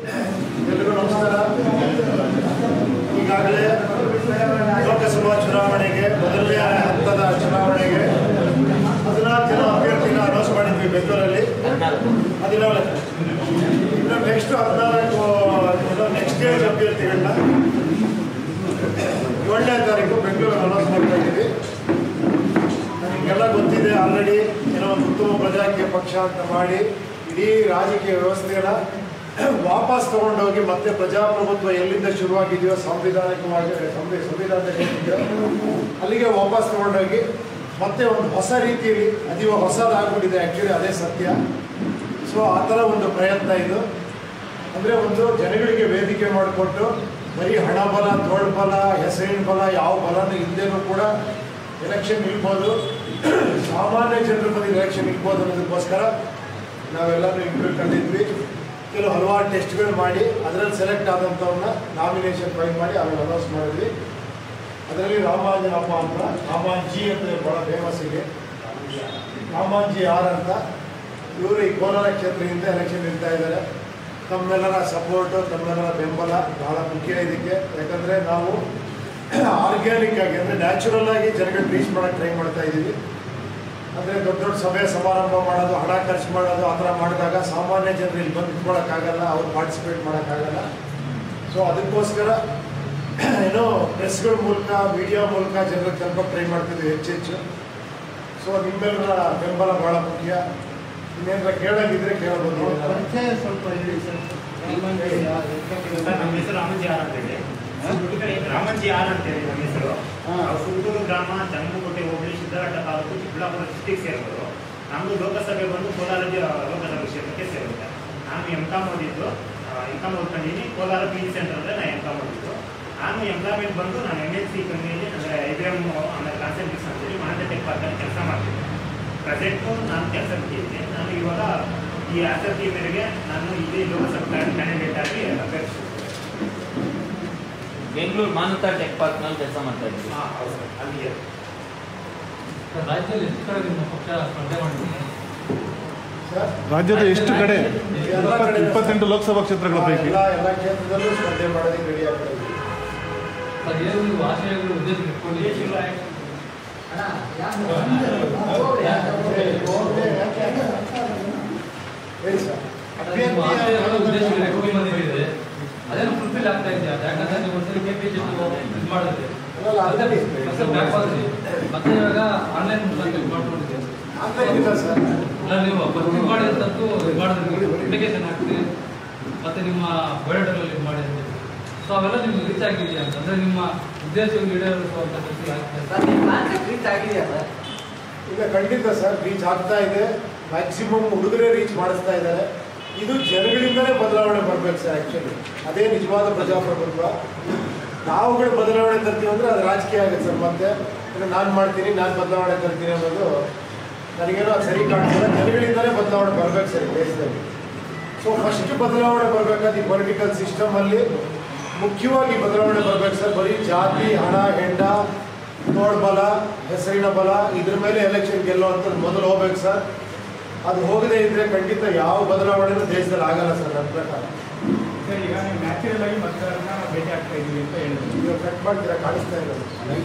ಎಲ್ರಿಗೂ ನಮಸ್ಕಾರ ಈಗಾಗಲೇ ಲೋಕಸಭಾ ಚುನಾವಣೆಗೆ ಮೊದಲನೇ ಹಂತದ ಚುನಾವಣೆಗೆ ಹದಿನಾಲ್ಕು ಜನ ಅಭ್ಯರ್ಥಿನ ಅನೌನ್ಸ್ ಮಾಡಿದ್ವಿ ಬೆಂಗಳೂರಲ್ಲಿ ಹದಿನಾಲ್ಕು ಇನ್ನು ನೆಕ್ಸ್ಟ್ ಹದಿನಾಲ್ಕು ನೆಕ್ಸ್ಟ್ ಏಜ್ ಅಭ್ಯರ್ಥಿಗಳನ್ನ ಏಳನೇ ತಾರೀಕು ಬೆಂಗಳೂರಲ್ಲಿ ಅನೌನ್ಸ್ ಮಾಡ್ತಾ ಇದ್ದೀವಿ ನಿಮಗೆಲ್ಲ ಗೊತ್ತಿದೆ ಆಲ್ರೆಡಿ ಏನೋ ಒಂದು ಉತ್ತಮ ಪ್ರಜಾಕೀಯ ಪಕ್ಷ ಅಂತ ಮಾಡಿ ಇಡೀ ರಾಜಕೀಯ ವ್ಯವಸ್ಥೆನ ವಾಪಸ್ ತಗೊಂಡೋಗಿ ಮತ್ತೆ ಪ್ರಜಾಪ್ರಭುತ್ವ ಎಲ್ಲಿಂದ ಶುರುವಾಗಿದೆಯೋ ಸಾಂವಿಧಾನಿಕವಾಗಿ ಸಂವಿ- ಸಂವಿಧಾನದಲ್ಲಿ ಏನಿದೆಯೋ ಅಲ್ಲಿಗೆ ವಾಪಸ್ ತಗೊಂಡೋಗಿ ಮತ್ತೆ ಒಂದು ಹೊಸ ರೀತಿಯಲ್ಲಿ ಅದಿವ ಹೊಸದಾಗ್ಬಿಟ್ಟಿದೆ ಆ್ಯಕ್ಚುಲಿ ಅದೇ ಸತ್ಯ ಸೊ ಆ ಥರ ಒಂದು ಪ್ರಯತ್ನ ಇದು ಅಂದರೆ ಒಂದು ಜನಗಳಿಗೆ ವೇದಿಕೆ ಮಾಡಿಕೊಟ್ಟು ಬರೀ ಹಣ ಬಲ ತೋಳ್ ಬಲ ಹೆಸರಿನ ಬಲ ಯಾವ ಬಲನೂ ಇಲ್ಲದೇನೂ ಕೂಡ ಎಲೆಕ್ಷನ್ ನಿಲ್ಬೋದು ಸಾಮಾನ್ಯ ಜನರ ಬಗ್ಗೆ ಎಲೆಕ್ಷನ್ ನಿಲ್ಬೋದು ಅನ್ನೋದಕ್ಕೋಸ್ಕರ ನಾವೆಲ್ಲರೂ ಇಂಟರ್ವ್ಯೂ ಕಂಡಿದ್ವಿ ಕೆಲವು ಹಲವಾರು ಟೆಸ್ಟ್ಗಳು ಮಾಡಿ ಅದರಲ್ಲಿ ಸೆಲೆಕ್ಟ್ ಆದಂಥವ್ರನ್ನ ನಾಮಿನೇಷನ್ ಫೈಲ್ ಮಾಡಿ ಆಮೇಲೆ ಅನೌನ್ಸ್ ಮಾಡಿದ್ವಿ ಅದರಲ್ಲಿ ರಾಮಾಂಜನಪ್ಪ ಅಂತ ರಾಮಾಂಜಿ ಅಂತ ಭಾಳ ಫೇಮಸ್ ಇದೆ ರಾಮಾಂಜಿ ಆರ್ ಅಂತ ಇವರು ಈ ಕೋಲಾರ ಕ್ಷೇತ್ರದಿಂದ ಎಲೆಕ್ಷನ್ ನಿಲ್ತಾ ಇದ್ದಾರೆ ತಮ್ಮೆಲ್ಲರ ಸಪೋರ್ಟು ತಮ್ಮೆಲ್ಲರ ಬೆಂಬಲ ಬಹಳ ಮುಖ್ಯ ಇದಕ್ಕೆ ಯಾಕಂದರೆ ನಾವು ಆರ್ಗ್ಯಾನಿಕ್ ಆಗಿ ಅಂದರೆ ನ್ಯಾಚುರಲ್ ಆಗಿ ಜನಗಳಿಗೆ ರೀಚ್ ಮಾಡೋಕ್ಕೆ ಟ್ರೈ ಮಾಡ್ತಾ ಇದ್ದೀವಿ ಅಂದರೆ ದೊಡ್ಡ ದೊಡ್ಡ ಸಭೆ ಸಮಾರಂಭ ಮಾಡೋದು ಹಣ ಖರ್ಚು ಮಾಡೋದು ಆ ಥರ ಮಾಡಿದಾಗ ಸಾಮಾನ್ಯ ಜನರು ಇಲ್ಲಿ ಬಂದು ನಿಂತ್ಕೊಳ್ಳೋಕ್ಕಾಗಲ್ಲ ಅವ್ರು ಪಾರ್ಟಿಸಿಪೇಟ್ ಮಾಡೋಕ್ಕಾಗಲ್ಲ ಸೊ ಅದಕ್ಕೋಸ್ಕರ ಏನೋ ಪ್ರೆಸ್ಗಳ ಮೂಲಕ ಮೀಡಿಯಾ ಮೂಲಕ ಜನರಿಗೆ ತಲುಪಕ್ಕೆ ಟ್ರೈ ಮಾಡ್ತಿದ್ವಿ ಹೆಚ್ಚೆಚ್ಚು ಸೊ ನಿಮ್ಮೆಲ್ಲರ ಬೆಂಬಲ ಭಾಳ ಮುಖ್ಯ ಇನ್ನೇನಾರ ಕೇಳಂಗಿದ್ರೆ ಕೇಳಬಹುದು ಪರಿಚಯ ಸ್ವಲ್ಪ ಹೇಳಿ ಸರ್ ಸರ್, ನಮ್ಮ ಹೆಸರು ರಾಮಂಜಿ ಆರ್ ಅಂತ ಹೇಳಿ ರಾಮಂಜಿ ಆರ್ ಅಂತ ಹೇಳಿ ನಮ್ಮ ಹೆಸರು ಹಾ. ನಾವು ಸುತ್ತೂರು ಗ್ರಾಮ ಜಂಗಮಕೋಟೆ ಹೋಬಳಿ ಸಿದ್ದಘಟ್ಟ ತಾಲೂಕು ಚಿಕ್ಕಬಳ್ಳಾಪುರ ಡಿಸ್ಟಿಕ್ ಸೇರಿದ್ರು ನಮ್ಮದು ಲೋಕಸಭೆ ಬಂದು ಕೋಲಾರ ಜಿ- ಲೋಕಸಭೆ ಕ್ಷೇತ್ರಕ್ಕೆ ಸೇರುತ್ತೆ ನಾನು ಎಂ ಕಾಮ್ ಓದಿದ್ದು ಎಂ ಕಾಮ್ ಓದ್ಕೊಂಡಿದ್ದೀನಿ ಕೋಲಾರ ಪಿ ಜಿ ಸೆಂಟ್ರಲ್ಲಿ ನಾನು ಎಂ ಕಾಮ್ ಓದಿದ್ದು ನಾನು ಎಂಪ್ಲಾಯ್ಮೆಂಟ್ ಬಂದು ನಾನು ಎಮ್ ಎಲ್ ಸಿ ಕಂಪ್ನಿಯಲ್ಲಿ ಅಂದರೆ ಐ ಬಿ ಎಮ್ ಆಮೇಲೆ ಕಾನ್ಸೆಂಟ್ರಿಕ್ಸ್ ಅಂತೇಳಿ ಮಾನ್ಯ ಟೆಕ್ ಪಾರ್ಕಲ್ಲಿ ಕೆಲಸ ಮಾಡ್ತೀನಿ ಪ್ರೆಸೆಂಟು ನಾನು ಕೆಲಸ ಬಿಟ್ಟಿದ್ದೀನಿ ನಾನು ಇವಾಗ ಈ ಆಸಕ್ತಿ ಮೇರೆಗೆ ನಾನು ಇಲ್ಲಿ ಲೋಕಸಭಾ ಕ್ಯಾಂಡಿಡೇಟ್ ಆಗಿ ಅಭ್ಯರ್ಥಿಸಿದ್ದೀನಿ ಬೆಂಗಳೂರು ಮಾನತಾ ಟೆಕ್ ಪಾರ್ಕ್ ನಲ್ಲಿ ಕೆಲಸ ಮಾಡ್ತಾ ಇದ್ದೀವಿ ಹಾಂ ಹೌದು ಸರ್ ಅಲ್ಲಿಗೆ ರಾಜ್ಯದಲ್ಲಿ ಎಷ್ಟು ಕಡೆ ನಿಮ್ಮ ಪಕ್ಷ ಸ್ಪರ್ಧೆ ಮಾಡಿದೆ ಸರ್ ರಾಜ್ಯದ ಎಷ್ಟು ಕಡೆ ಎಲ್ಲ ಕಡೆ ಇಪ್ಪತ್ತೆಂಟು ಲೋಕಸಭಾ ಕ್ಷೇತ್ರಗಳ ಪೈಕಿ ಎಲ್ಲ ಎಲ್ಲ ಕ್ಷೇತ್ರದಲ್ಲೂ ಸ್ಪರ್ಧೆ ಮಾಡೋದಕ್ಕೆ ರೆಡಿ ಆಗ್ತಾ ಇದ್ದೀವಿ ಸರ್ ಏನು ನೀವು ಆಶಯಗಳು ಉದ್ದೇಶ ಇಟ್ಕೊಂಡಿದ್ದೀರಿ ಹೇಳಿ ಸರ್ ನಿಮ್ಮ ಆಶಯಗಳು ಉದ್ದೇಶಗಳು ಇಟ್ಕೊಂಡು ಬಂದಿದ್ದೀರಿ ಅದೇನು ಫುಲ್ಫಿಲ್ ಆಗ್ತಾ ಇದೆಯಾ ಯಾಕಂದ್ರೆ ನೀವು ಒಂದ್ಸರಿ ಕೆ ಪಿ ಇದು ಮಾಡಿದ್ರಿ ಅಲ್ಲ, already. ಮತ್ತೆ back ಬಂದ್ರಿ. ಮತ್ತೆ ಇವಾಗ ಆನ್ಲೈನ್ ಇದು ಮಾಡ್ಕೊಂಡಿದ್ದೀರಿ ಆಗ್ತಾ ಇಲ್ಲ ಸರ್ ಅಲ್ಲ ನೀವು ಪರ್ಚೇಸ್ ಮಾಡಿದಂತೂ ಇದು ಮಾಡಿದ್ರಿ ಅಪ್ಲಿಕೇಶನ್ ಹಾಕ್ತೀರಿ ಮತ್ತೆ ನಿಮ್ಮ ಬಯೋಡಾಟಲ್ಲಿ ಇದು ಮಾಡಿದ್ರಿ ಸೊ ಅವೆಲ್ಲ ನಿಮ್ಗೆ ರೀಚ್ ಆಗಿದೆಯಾ ಅಂತಂದ್ರೆ ನಿಮ್ಮ ಉದ್ದೇಶಗಳು ಈಡೇರಿಸುವಂತ ಕೆಲಸ ಆಗ್ತಾ ಇದೆ ಈಗ ಖಂಡಿತ ಸರ್ ರೀಚ್ ಆಗ್ತಾ ಇದೆ ಮ್ಯಾಕ್ಸಿಮಮ್ ಹುಡುಗರೇ ರೀಚ್ ಮಾಡಿಸ್ತಾ ಇದ್ದಾರೆ ಇದು ಜನಗಳಿಂದಲೇ ಬದಲಾವಣೆ ಬರ್ಬೇಕು ಸರ್ ಆ್ಯಕ್ಚುಲಿ ಅದೇ ನಿಜವಾದ ಪ್ರಜಾಪ್ರಭುತ್ವ ನಾವುಗಳು ಬದಲಾವಣೆ ತರ್ತೀವಿ ಅಂದರೆ ಅದು ರಾಜಕೀಯ ಆಗುತ್ತೆ ಸರ್ ಮತ್ತೆ ನಾನು ಮಾಡ್ತೀನಿ ನಾನು ಬದಲಾವಣೆ ತರ್ತೀನಿ ಅನ್ನೋದು ನನಗೇನೋ ಅದು ಸರಿ ಕಾಣ್ತಿಲ್ಲ ಜನಗಳಿಂದಲೇ ಬದಲಾವಣೆ ಬರ್ಬೇಕು ಸರ್ ಈ ದೇಶದಲ್ಲಿ ಸೊ ಫಸ್ಟ್ ಬದಲಾವಣೆ ಬರ್ಬೇಕಾದ ಈ ಪೊಲಿಟಿಕಲ್ ಸಿಸ್ಟಮಲ್ಲಿ ಮುಖ್ಯವಾಗಿ ಬದಲಾವಣೆ ಬರ್ಬೇಕು ಸರ್ ಬರೀ ಜಾತಿ ಹಣ ಹೆಂಡ ತೋಳ್ಬಲ ಹೆಸರಿನ ಬಲ ಇದ್ರ ಮೇಲೆ ಎಲೆಕ್ಷನ್ ಗೆಲ್ಲುವಂಥದ್ದು ಮೊದಲು ಹೋಗ್ಬೇಕು ಸರ್ ಅದು ಹೋಗದೇ ಇದ್ರೆ ಖಂಡಿತ ಯಾವ ಬದಲಾವಣೆನೂ ದೇಶದಲ್ಲಿ ಆಗಲ್ಲ ಸರ್ ನನ್ನ ಪ್ರಕಾರ ಸರ್ ಈಗ ನೀವು ನ್ಯಾಚುರಲ್ ಆಗಿ ಮತದಾರನ ಭೇಟಿ ಆಗ್ತಾ ಇದ್ದೀವಿ ಅಂತ ಹೇಳಿದ್ರು ಇವಾಗ ಕಟ್ ಮಾಡ್ತೀರಾ ಕಾಣಿಸ್ತಾ ಇರೋದು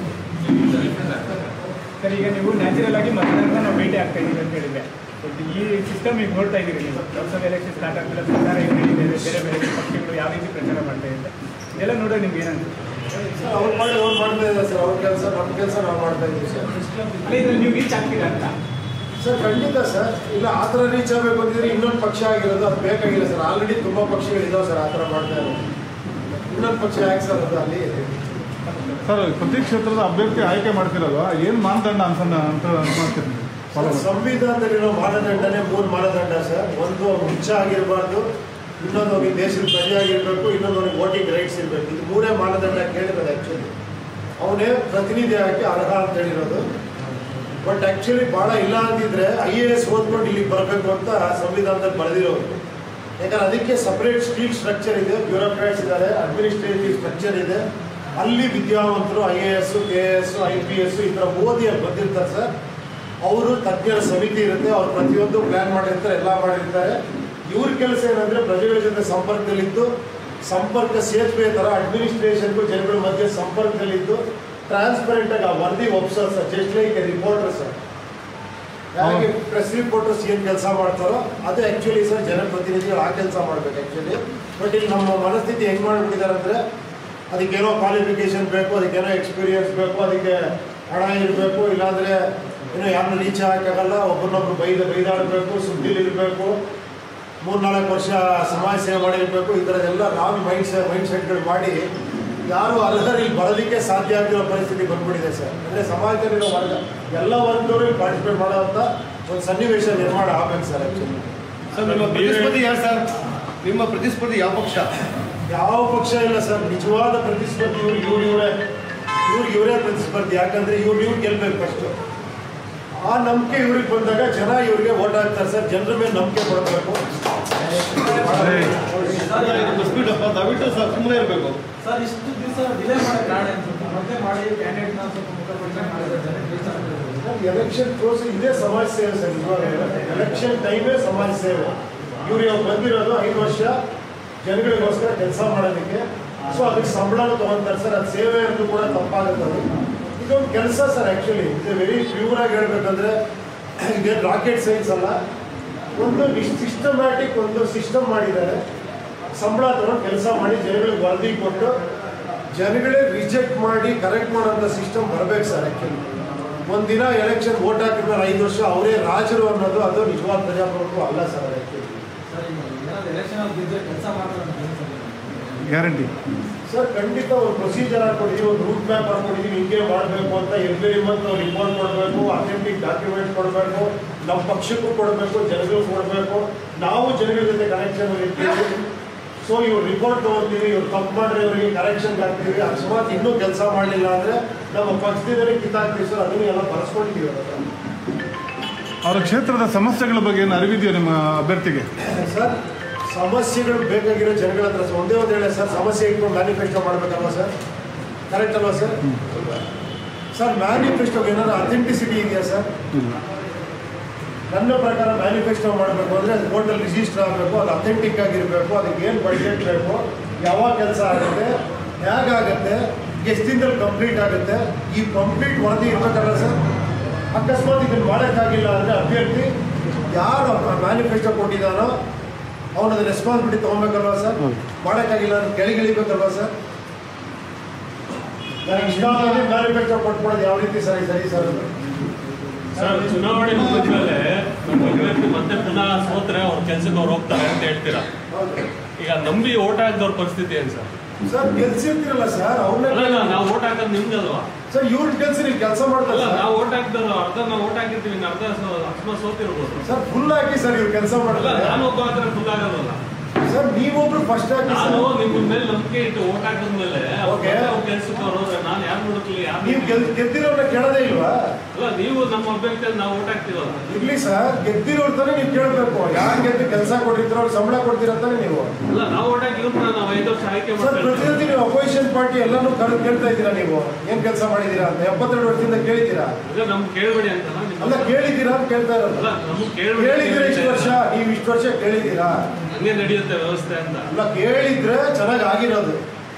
ಸರ್ ಈಗ ನೀವು ನ್ಯಾಚುರಲ್ ಆಗಿ ಮತದಾರನ ನಾವು ಭೇಟಿ ಆಗ್ತಾ ಇದ್ದೀವಿ ಅಂತ ಹೇಳಿದ್ರೆ ಬಟ್ ಈ ಸಿಸ್ಟಮ್ ಈಗ ನೋಡ್ತಾ ಇದ್ದೀರಿ ನೀವು ಲೋಕಸಭೆ ಎಲೆಕ್ಷನ್ ಸ್ಟಾರ್ಟ್ ಆಗ್ತಿಲ್ಲ ಸರ್ಕಾರ ಏನು ನಡೀತಿದೆ ಬೇರೆ ಬೇರೆ ಪಕ್ಷಗಳು ಯಾವ ರೀತಿ ಪ್ರಚಾರ ಮಾಡ್ತಾ ಇದೆ ಇದೆಲ್ಲ ನೋಡೋ ನಿಮ್ಗೆ ಏನಂತ ಸರ್ ಅವ್ರು ಮಾಡಿ ಅವ್ರು ಮಾಡ್ತಾ ಇದ್ದಾರೆ ಸರ್ ಅವ್ರ ಕೆಲಸ ನಮ್ಮ ಕೆಲಸ ನಾವು ಮಾಡ್ತಾ ಇದ್ದೀವಿ ಸರ್ ಅಲ್ಲ ಇದ್ರಲ್ಲಿ ನೀವು ರೀಚ್ ಆಗ್ತೀರಾ ಅಂತ ಸರ್ ಖಂಡಿತ ಸರ್ ಇಲ್ಲ ಆ ಥರ ರೀಚ್ ಆಗಬೇಕು ಅಂತಿದ್ರೆ ಇನ್ನೊಂದು ಪಕ್ಷ ಆಗಿರೋದು ಅದು ಬೇಕಾಗಿಲ್ಲ ಸರ್ ಆಲ್ರೆಡಿ ತುಂಬ ಪಕ್ಷಗಳಿದಾವೆ ಸರ್ ಆ ಥರ ಮಾಡ್ತಾ ಇರೋದು ಇನ್ನೊಂದು ಪಕ್ಷ ಯಾಕೆ ಸರ್ ಅದು ಅಲ್ಲಿ ಸರ್ ಪ್ರತಿ ಕ್ಷೇತ್ರದ ಅಭ್ಯರ್ಥಿ ಆಯ್ಕೆ ಮಾಡ್ತಿರಲ್ವಾ ಏನು ಮಾನದಂಡ ಅನ್ಸನ್ನ ಅಂತ ಮಾಡ್ತೀರಿ ನೀವು Follow ಸರ್, ಮಾಡಿ. ಸಂವಿಧಾನದಲ್ಲಿರೋ ಮಾನದಂಡನೇ ಮೂರು ಮಾನದಂಡ ಸರ್ ಒಂದು ಹುಚ್ಚ ಆಗಿರಬಾರ್ದು ಇನ್ನೊಂದು ಅವನಿಗೆ ದೇಶದ ಪ್ರಜೆ ಆಗಿರಬೇಕು ಇನ್ನೊಂದು ಅವನಿಗೆ ವೋಟಿಂಗ್ ರೈಟ್ಸ್ ಇರಬೇಕು ಇದು ಮೂರೇ ಮಾನದಂಡ ಕೇಳಿರೋದು ಆ್ಯಕ್ಚುಲಿ ಅವನೇ ಪ್ರತಿನಿಧಿ ಆಗಿ ಅರ್ಹ ಅಂತ ಹೇಳಿರೋದು ಬಟ್ ಆ್ಯಕ್ಚುಲಿ ಭಾಳ ಇಲ್ಲ ಅಂದಿದ್ರೆ ಐ ಎ ಎಸ್ ಓದ್ಕೊಂಡು ಇಲ್ಲಿಗೆ ಬರಬೇಕು ಅಂತ ಸಂವಿಧಾನದಲ್ಲಿ ಬರೆದಿರೋರು ಯಾಕಂದ್ರೆ ಅದಕ್ಕೆ ಸಪ್ರೇಟ್ ಸ್ಟೀಲ್ ಸ್ಟ್ರಕ್ಚರ್ ಇದೆ ಬ್ಯೂರೋಕ್ರಾಟ್ಸ್ ಇದ್ದಾರೆ ಅಡ್ಮಿನಿಸ್ಟ್ರೇಟಿವ್ ಸ್ಟ್ರಕ್ಚರ್ ಇದೆ ಅಲ್ಲಿ ವಿದ್ಯಾವಂತರು I A S K A S I P S ಈ ಥರ ಓದಿ ಅಲ್ಲಿ ಬಂದಿರ್ತಾರೆ ಸರ್ ಅವರು ತಜ್ಞರ ಸಮಿತಿ ಇರುತ್ತೆ ಅವ್ರು ಪ್ರತಿಯೊಂದು ಪ್ಲ್ಯಾನ್ ಮಾಡಿರ್ತಾರೆ ಎಲ್ಲ ಮಾಡಿರ್ತಾರೆ ಇವ್ರ ಕೆಲಸ ಏನಂದ್ರೆ ಪ್ರಜೆಗಳ ಜೊತೆ ಸಂಪರ್ಕದಲ್ಲಿದ್ದು ಸಂಪರ್ಕ ಸೇತುವೆ ಥರ ಅಡ್ಮಿನಿಸ್ಟ್ರೇಷನ್ಗೂ ಜನಗಳ ಮಧ್ಯೆ ಸಂಪರ್ಕದಲ್ಲಿದ್ದು ಟ್ರಾನ್ಸ್ಪರೆಂಟ್ ಆಗಿ ಆ ವರದಿ ಒಪ್ಸೋದು sir just like reporter sir ಯಾಕೆ ಪ್ರೆಸ್ ರಿಪೋರ್ಟರ್ಸ್ ಏನು ಕೆಲಸ ಮಾಡ್ತಾರೋ ಅದು ಆ್ಯಕ್ಚುಲಿ ಸರ್ ಜನಪ್ರತಿನಿಧಿಗಳು ಆ ಕೆಲಸ ಮಾಡ್ಬೇಕು ಆ್ಯಕ್ಚುಲಿ ಬಟ್ ಇಲ್ಲಿ ನಮ್ಮ ಮನಸ್ಥಿತಿ ಹೆಂಗೆ ಮಾಡ್ಬಿಟ್ಟಿದ್ದಾರೆ ಅಂದರೆ ಅದಕ್ಕೇನೋ ಕ್ವಾಲಿಫಿಕೇಶನ್ ಬೇಕು ಅದಕ್ಕೇನೋ ಎಕ್ಸ್ಪೀರಿಯನ್ಸ್ ಬೇಕು ಅದಕ್ಕೆ ಹಣ ಇರಬೇಕು ಇಲ್ಲಾಂದರೆ ಏನೋ ಯಾರನ್ನ ರೀಚ್ ಆಗಕ್ಕಾಗಲ್ಲ ಒಬ್ಬರನ್ನೊಬ್ರು ಬೈದ ಬೈದಾಡಬೇಕು ಸುದ್ದಿಲಿ ಇರಬೇಕು ಮೂರ್ನಾಲ್ಕು ವರ್ಷ ಸಮಾಜ ಸೇವೆ ಮಾಡಿರಬೇಕು ಈ ಥರದ್ದೆಲ್ಲ ರಾಂಗ್ ಮೈಂಡ್ ಸೆ ಮೈಂಡ್ ಸೆಟ್ಗಳು ಮಾಡಿ ಯಾರು ಅರ್ಹರು ಇಲ್ಲಿ ಬರೋದಕ್ಕೆ ಸಾಧ್ಯ ಆಗಿರೋ ಪರಿಸ್ಥಿತಿ ಬಂದ್ಬಿಟ್ಟಿದೆ ಸರ್ ಅಂದರೆ ಸಮಾಜದಲ್ಲಿರೋ ವರ್ಗ ಎಲ್ಲ ವರ್ಗದವರು ಇಲ್ಲಿ ಪಾರ್ಟಿಸಿಪೇಟ್ ಮಾಡೋವಂಥ ಒಂದು ಸನ್ನಿವೇಶ ನಿರ್ಮಾಣ ಆಗ್ಬೇಕು ಸರ್ ಆ್ಯಕ್ಚುಲಿ ಸರ್ ನಿಮ್ಮ ಪ್ರತಿಸ್ಪರ್ಧಿ ಯಾರು ಸರ್ ನಿಮ್ಮ ಪ್ರತಿಸ್ಪರ್ಧಿ ಯಾವ ಪಕ್ಷ ಯಾವ ಪಕ್ಷ ಇಲ್ಲ ಸರ್ ನಿಜವಾದ ಪ್ರತಿಸ್ಪರ್ಧಿ ಇವ್ರು ಇವ್ರು ಇವರೇ ಇವ್ರಿಗೆ ಇವರೇ ಪ್ರತಿಸ್ಪರ್ಧಿ ಯಾಕಂದ್ರೆ ಇವ್ರು ಇವ್ರು ಗೆಲ್ಬೇಕು ಫಸ್ಟು ಆ ನಂಬಿಕೆ ಇವ್ರಿಗೆ ಬಂದಾಗ ಜನ ಇವ್ರಿಗೆ ಓಟ್ ಹಾಕ್ತಾರೆ ಸರ್ ಜನರ ಮೇಲೆ ನಂಬಿಕೆ ಕೊಡಬೇಕು ಬಿಸ್ಬಿಟ್ಟಪ್ಪ ದಯವಿಟ್ಟು ಸರ್ ಸುಮ್ಮನೆ ಇರಬೇಕು ಸರ್ ಇಷ್ಟು ದಿವಸ ಡಿಲೇ ಮಾಡಕ್ಕೆ ಕಾರಣ ಏನು ಸ್ವಲ್ಪ ಮತ್ತೆ ಮಾಡಿ ಕ್ಯಾಂಡಿಡೇಟ್ನ ಸ್ವಲ್ಪ ಮುಖಪರಿಚಯ ಮಾಡಿದ್ರೆ ಜನಕ್ಕೆ reach ಆಗ್ತದೆ. ಎಲೆಕ್ಷನ್ ಪ್ರೋಸೆಸ್ ಇದೇ ಸಮಾಜ ಸೇವೆ ಸರ್ ಇವಾಗ ಎಲೆಕ್ಷನ್ ಟೈಮೇ ಸಮಾಜ ಸೇವೆ ಇವ್ರು ಇವಾಗ ಬಂದಿರೋದು ಐದು ವರ್ಷ ಜನಗಳಿಗೋಸ್ಕರ ಕೆಲಸ ಮಾಡೋದಕ್ಕೆ ಸೊ ಅದಕ್ಕೆ ಸಂಬಳನೂ ತೊಗೊಂತಾರೆ ಸರ್ ಅದು ಸೇವೆ ಅಂತೂ ಕೂಡ ತಪ್ಪಾಗುತ್ತೆ ಅದು ಇದೊಂದು ಕೆಲಸ ಸರ್ ಆ್ಯಕ್ಚುಲಿ ಇದು ವೆರಿ ಪ್ಯೂರ್ ಆಗಿ ಹೇಳ್ಬೇಕಂದ್ರೆ ಇದೇನು ರಾಕೆಟ್ ಸೈನ್ಸ್ ಅಲ್ಲ ಒಂದು ಸಿಸ್ಟಮ್ಯಾಟಿಕ್ ಒಂದು ಸಿಸ್ಟಮ್ ಮಾಡಿದ್ದಾರೆ ಸಂಬಳ ತಗೊಂಡು ಕೆಲಸ ಮಾಡಿ ಜನಗಳಿಗೆ ವರದಿ ಕೊಟ್ಟು ಜನಗಳೇ ರಿಜೆಕ್ಟ್ ಮಾಡಿ ಕರೆಕ್ಟ್ ಮಾಡೋಂಥ ಸಿಸ್ಟಮ್ ಬರಬೇಕು ಸರ್ ಆ್ಯಕ್ಚುಲಿ ಒಂದಿನ ಎಲೆಕ್ಷನ್ ವೋಟ್ ಹಾಕಿದ್ಮೇಲೆ ಐದು ವರ್ಷ ಅವರೇ ರಾಜರು ಅನ್ನೋದು ಅದು ನಿಜವಾದ ಪ್ರಜಾಪ್ರಭುತ್ವ ಅಲ್ಲ ಸರ್ ಆ್ಯಕ್ಚುಲಿ ಸರ್ ಈಗ ಏನಾದ್ರು ಎಲೆಕ್ಷನ್ ಅಲ್ಲಿ ಗೆದ್ದರೆ ಕೆಲಸ ಮಾಡ್ತಾರೆ ಅಂತ ಅನ್ಸುತ್ತೆ. ಗ್ಯಾರಂಟಿ ಸರ್ ಖಂಡಿತ ಒಂದು ಪ್ರೊಸೀಜರ್ ಹಾಕೊಂಡಿದ್ದೀವಿ ಒಂದು ರೂಟ್ ಮ್ಯಾಪ್ ಹಾಕೊಂಡಿದ್ದೀವಿ ಹಿಂಗೆ ಮಾಡಬೇಕು ಅಂತ ಎವ್ರಿ ಮಂತ್ ನಾವು ರಿಪೋರ್ಟ್ ಕೊಡಬೇಕು ಅಥೆಂಟಿಕ್ ಡಾಕ್ಯುಮೆಂಟ್ ಕೊಡಬೇಕು ನಮ್ಮ ಪಕ್ಷಕ್ಕೂ ಕೊಡಬೇಕು ಜನಗಳಿಗೂ ಕೊಡಬೇಕು ನಾವು ಜನಗಳ ಜೊತೆ ಕನೆಕ್ಷನ್ ಇರ್ತೀವಿ ಸೊ ಇವ್ರು ರಿಪೋರ್ಟ್ ತೊಗೊಳ್ತೀವಿ ಇವ್ರು ತಪ್ಪು ಮಾಡಿದ್ರೆ ಇವರಿಗೆ ಕರೆಕ್ಷನ್ಗೆ ಹಾಕ್ತೀವಿ ಅಕಸ್ಮಾತ್ ಇನ್ನೂ ಕೆಲಸ ಮಾಡಲಿಲ್ಲ ಅಂದರೆ ನಮ್ಮ ಪಕ್ಷದಿಂದಲೇ ಕಿತ್ತಾಕ್ತೀವಿ ಸರ್ ಅದನ್ನು ಎಲ್ಲ ಬರೆಸ್ಕೊಂಡಿದ್ದೀವಿ ಅವ್ರ ಹತ್ರ. ಅವರ ಕ್ಷೇತ್ರದ ಸಮಸ್ಯೆಗಳ ಬಗ್ಗೆ ಏನು ಅರಿವಿದೆಯೋ ನಿಮ್ಮ ಅಭ್ಯರ್ಥಿಗೆ ಸರ್ ಸಮಸ್ಯೆಗಳು ಬೇಕಾಗಿರೋ ಜನಗಳ ಹತ್ರ ಸರ್ ಒಂದೇ ಒಂದು ಹೇಳಿ ಸರ್ ಸಮಸ್ಯೆ ಇಟ್ಕೊಂಡು ಮ್ಯಾನಿಫೆಸ್ಟೋ ಮಾಡಬೇಕಲ್ವಾ ಸರ್ ಕರೆಕ್ಟ್ ಅಲ್ವಾ ಸರ್ ಸರ್ ಮ್ಯಾನಿಫೆಸ್ಟೋಗೆ ಏನಾದ್ರು ಅಥೆಂಟಿಸಿಟಿ ಇದೆಯಾ ಸರ್ ಇಲ್ಲ ನನ್ನ ಪ್ರಕಾರ ಮ್ಯಾನಿಫೆಸ್ಟೋ ಮಾಡಬೇಕು ಅಂದರೆ ಅದು ಕೋರ್ಟಲ್ಲಿ ರಿಜಿಸ್ಟರ್ ಆಗಬೇಕು ಅದು ಅಥೆಂಟಿಕ್ ಆಗಿರಬೇಕು ಅದಕ್ಕೆ ಏನು ಬಡ್ಜೆಟ್ ಬೇಕು ಯಾವಾಗ ಕೆಲಸ ಆಗುತ್ತೆ ಹೇಗಾಗುತ್ತೆ ಎಷ್ಟು ದಿನದಲ್ಲಿ ಕಂಪ್ಲೀಟ್ ಆಗುತ್ತೆ ಈ ಕಂಪ್ಲೀಟ್ ವರದಿ ಇರ್ಬೇಕಲ್ಲ ಸರ್ ಅಕಸ್ಮಾತ್ ಇದನ್ನು ಮಾಡೋಕ್ಕಾಗಿಲ್ಲ ಅಂದರೆ ಅಭ್ಯರ್ಥಿ ಯಾರು ಮ್ಯಾನಿಫೆಸ್ಟೋ ಕೊಟ್ಟಿದ್ದಾನೋ ಅವನದು ರೆಸ್ಪಾನ್ಸಿಬಿಲಿಟಿ ತೊಗೊಬೇಕಲ್ವಾ ಸರ್ ಹೌದು. ಮಾಡೋಕ್ಕಾಗಿಲ್ಲ ಅಂದ್ರೆ ಕೆಳಗಿಳಿಬೇಕಲ್ವಾ ಸರ್ ನನಗೆ ಇಷ್ಟ ಆದರೆ ಮ್ಯಾನಿಫೆಸ್ಟೋ ಕೊಟ್ಕೊಡೋದು ಯಾವ ರೀತಿ ಸರಿ ಸರಿ ಸರ್ ಅದು ಸರ್ ಚುನಾವಣೆ ಮುಗಿದ್ಮೇಲೆ ನಮ್ಮ ಅಭ್ಯರ್ಥಿ ಮತ್ತೆ ಪುನಃ ಸೋತ್ರೆ ಅವ್ರ ಕೆಲ್ಸಕ್ಕೆ ಅವ್ರು ಹೋಗ್ತಾರೆ ಅಂತ ಹೇಳ್ತೀರಾ ಹೌದು ಈಗ ನಂಬಿ ಓಟ್ ಹಾಕಿದವ್ರ ಪರಿಸ್ಥಿತಿ ಏನ್ ಸರ್ ಸರ್ ಗೆಲ್ಸಿರ್ತೀರಲ್ಲ ಸರ್ ಅಲ್ಲ ಅವ್ರನ್ನ ಅಲ್ಲ, ನಾವು ಓಟ್ ಹಾಕೋದು ನಿಮ್ಗಲ್ವಾ ಸರ್ ಇವ್ರ ಕೆಲಸ ನೀವು ಕೆಲಸ ಮಾಡ್ತಾರೆ ಅಲ್ಲ ಸರ್. ನಾವು ಓಟ್ ಹಾಕಿದ್ರು ಅರ್ಧ ನಾವು ಓಟ್ ಹಾಕಿರ್ತೀವಿ ಇನ್ನು ಅರ್ಧ ಸೋ- ಅಕಸ್ಮಾತ್ ಸೋತಿರ್ಬೋದು ಸರ್ ಫುಲ್ ಹಾಕಿ ಸರ್ ಇವ್ರು ಕೆಲಸ ಅಲ್ಲ ಮಾಡ್ತಾರೆ ನಾನು ಒಬ್ಬ ಹಾಕಿದ್ರೆ ಫುಲ್ ಆಗಲ್ವಲ್ಲ ಸರ್ ನೀವೊಬ್ರು ಫಸ್ಟ್ ಹಾಕಿ ನಾನು ಸರ್ ನಿಮ್ಮ ಮೇಲೆ ನಂಬಿಕೆ ಇಟ್ಟು ಓಟ್ ಹಾಕಿದ್ಮೇಲೆ Okay. ಅವ್ರ ಕೆಲ್ಸಕ್ಕೆ ಅವ್ರು ಹೋದ್ರೆ ನಾನು ಯಾರು ನೋಡಕ್ಲಿ ಯಾರು ನೀವು ಗೆಲ್ ಗೆದ್ದಿರೋರ್ನ ಕೇಳೋದೇ ಇಲ್ವಾ ಅಲ್ಲ ನೀವು ನಮ್ಮ ಅಭ್ಯರ್ಥಿ ನಾವು ಓಟ್ ಹಾಕ್ತೀವಲ್ಲ ಇರ್ಲಿ ಸರ್ ಗೆದ್ದಿರೋರ್ ತಾನೇ ನೀವು ಕೇಳಬೇಕು ಯಾರು ಗೆದ್ದು ಕೆಲಸ ಕೊಟ್ಟಿರ್ತಾರೋ ಅವ್ರು ಸಂಬಳ ಕೊಡ್ತೀರ ತಾನೇ ನೀವು ಅಲ್ಲ ನಾವು ಓಟ್ ಹಾಕಿದ್ರು ನಾವು ಐದು ವರ್ಷ ಆಯ್ಕೆ ಸರ್ ಮಾಡ್ತಾ ಪ್ರತಿನಿಧಿ ನೀವು ಅಪೋಸಿಷನ್ ಪಾರ್ಟಿ ಎಲ್ಲಾನು ಕರೆದು ಕೇಳ್ತಾ ಇದ್ದೀರಾ ನೀವು ಏನ್ ಕೆಲಸ ಮಾಡಿದ್ದೀರಾ ಅಂತ ಎಪ್ಪತ್ತೆರಡು ವರ್ಷದಿಂದ ಕೇಳಿದ್ದೀರಾ ಅದೇ ನಮ್ಗೆ ಕೇಳಬೇಡಿ ಅಂತ ಅಲ್ಲ ಕೇಳಿದ್ದೀರಾ ಅಂತ ಕೇಳ್ತಾ ಇರೋದು ಅಲ್ಲ ನಮ್ಗೆ ಕೇಳಬೇಡಿ ಕೇಳಿದ್ದೀರಾ ಇಷ್ಟು ವರ್ಷ ನೀವು ಇಷ್ಟು ವರ್ಷ ಕೇಳಿದ್ದೀರಾ ಹಂಗೆ ನಡೆಯುತ್ತೆ ವ್ಯವಸ್ಥೆ ಅಂತ ಅಲ್ಲ ಕೇಳಿದ್ರೆ ಚೆನ್ನಾಗಿ ಆಗಿರೋದು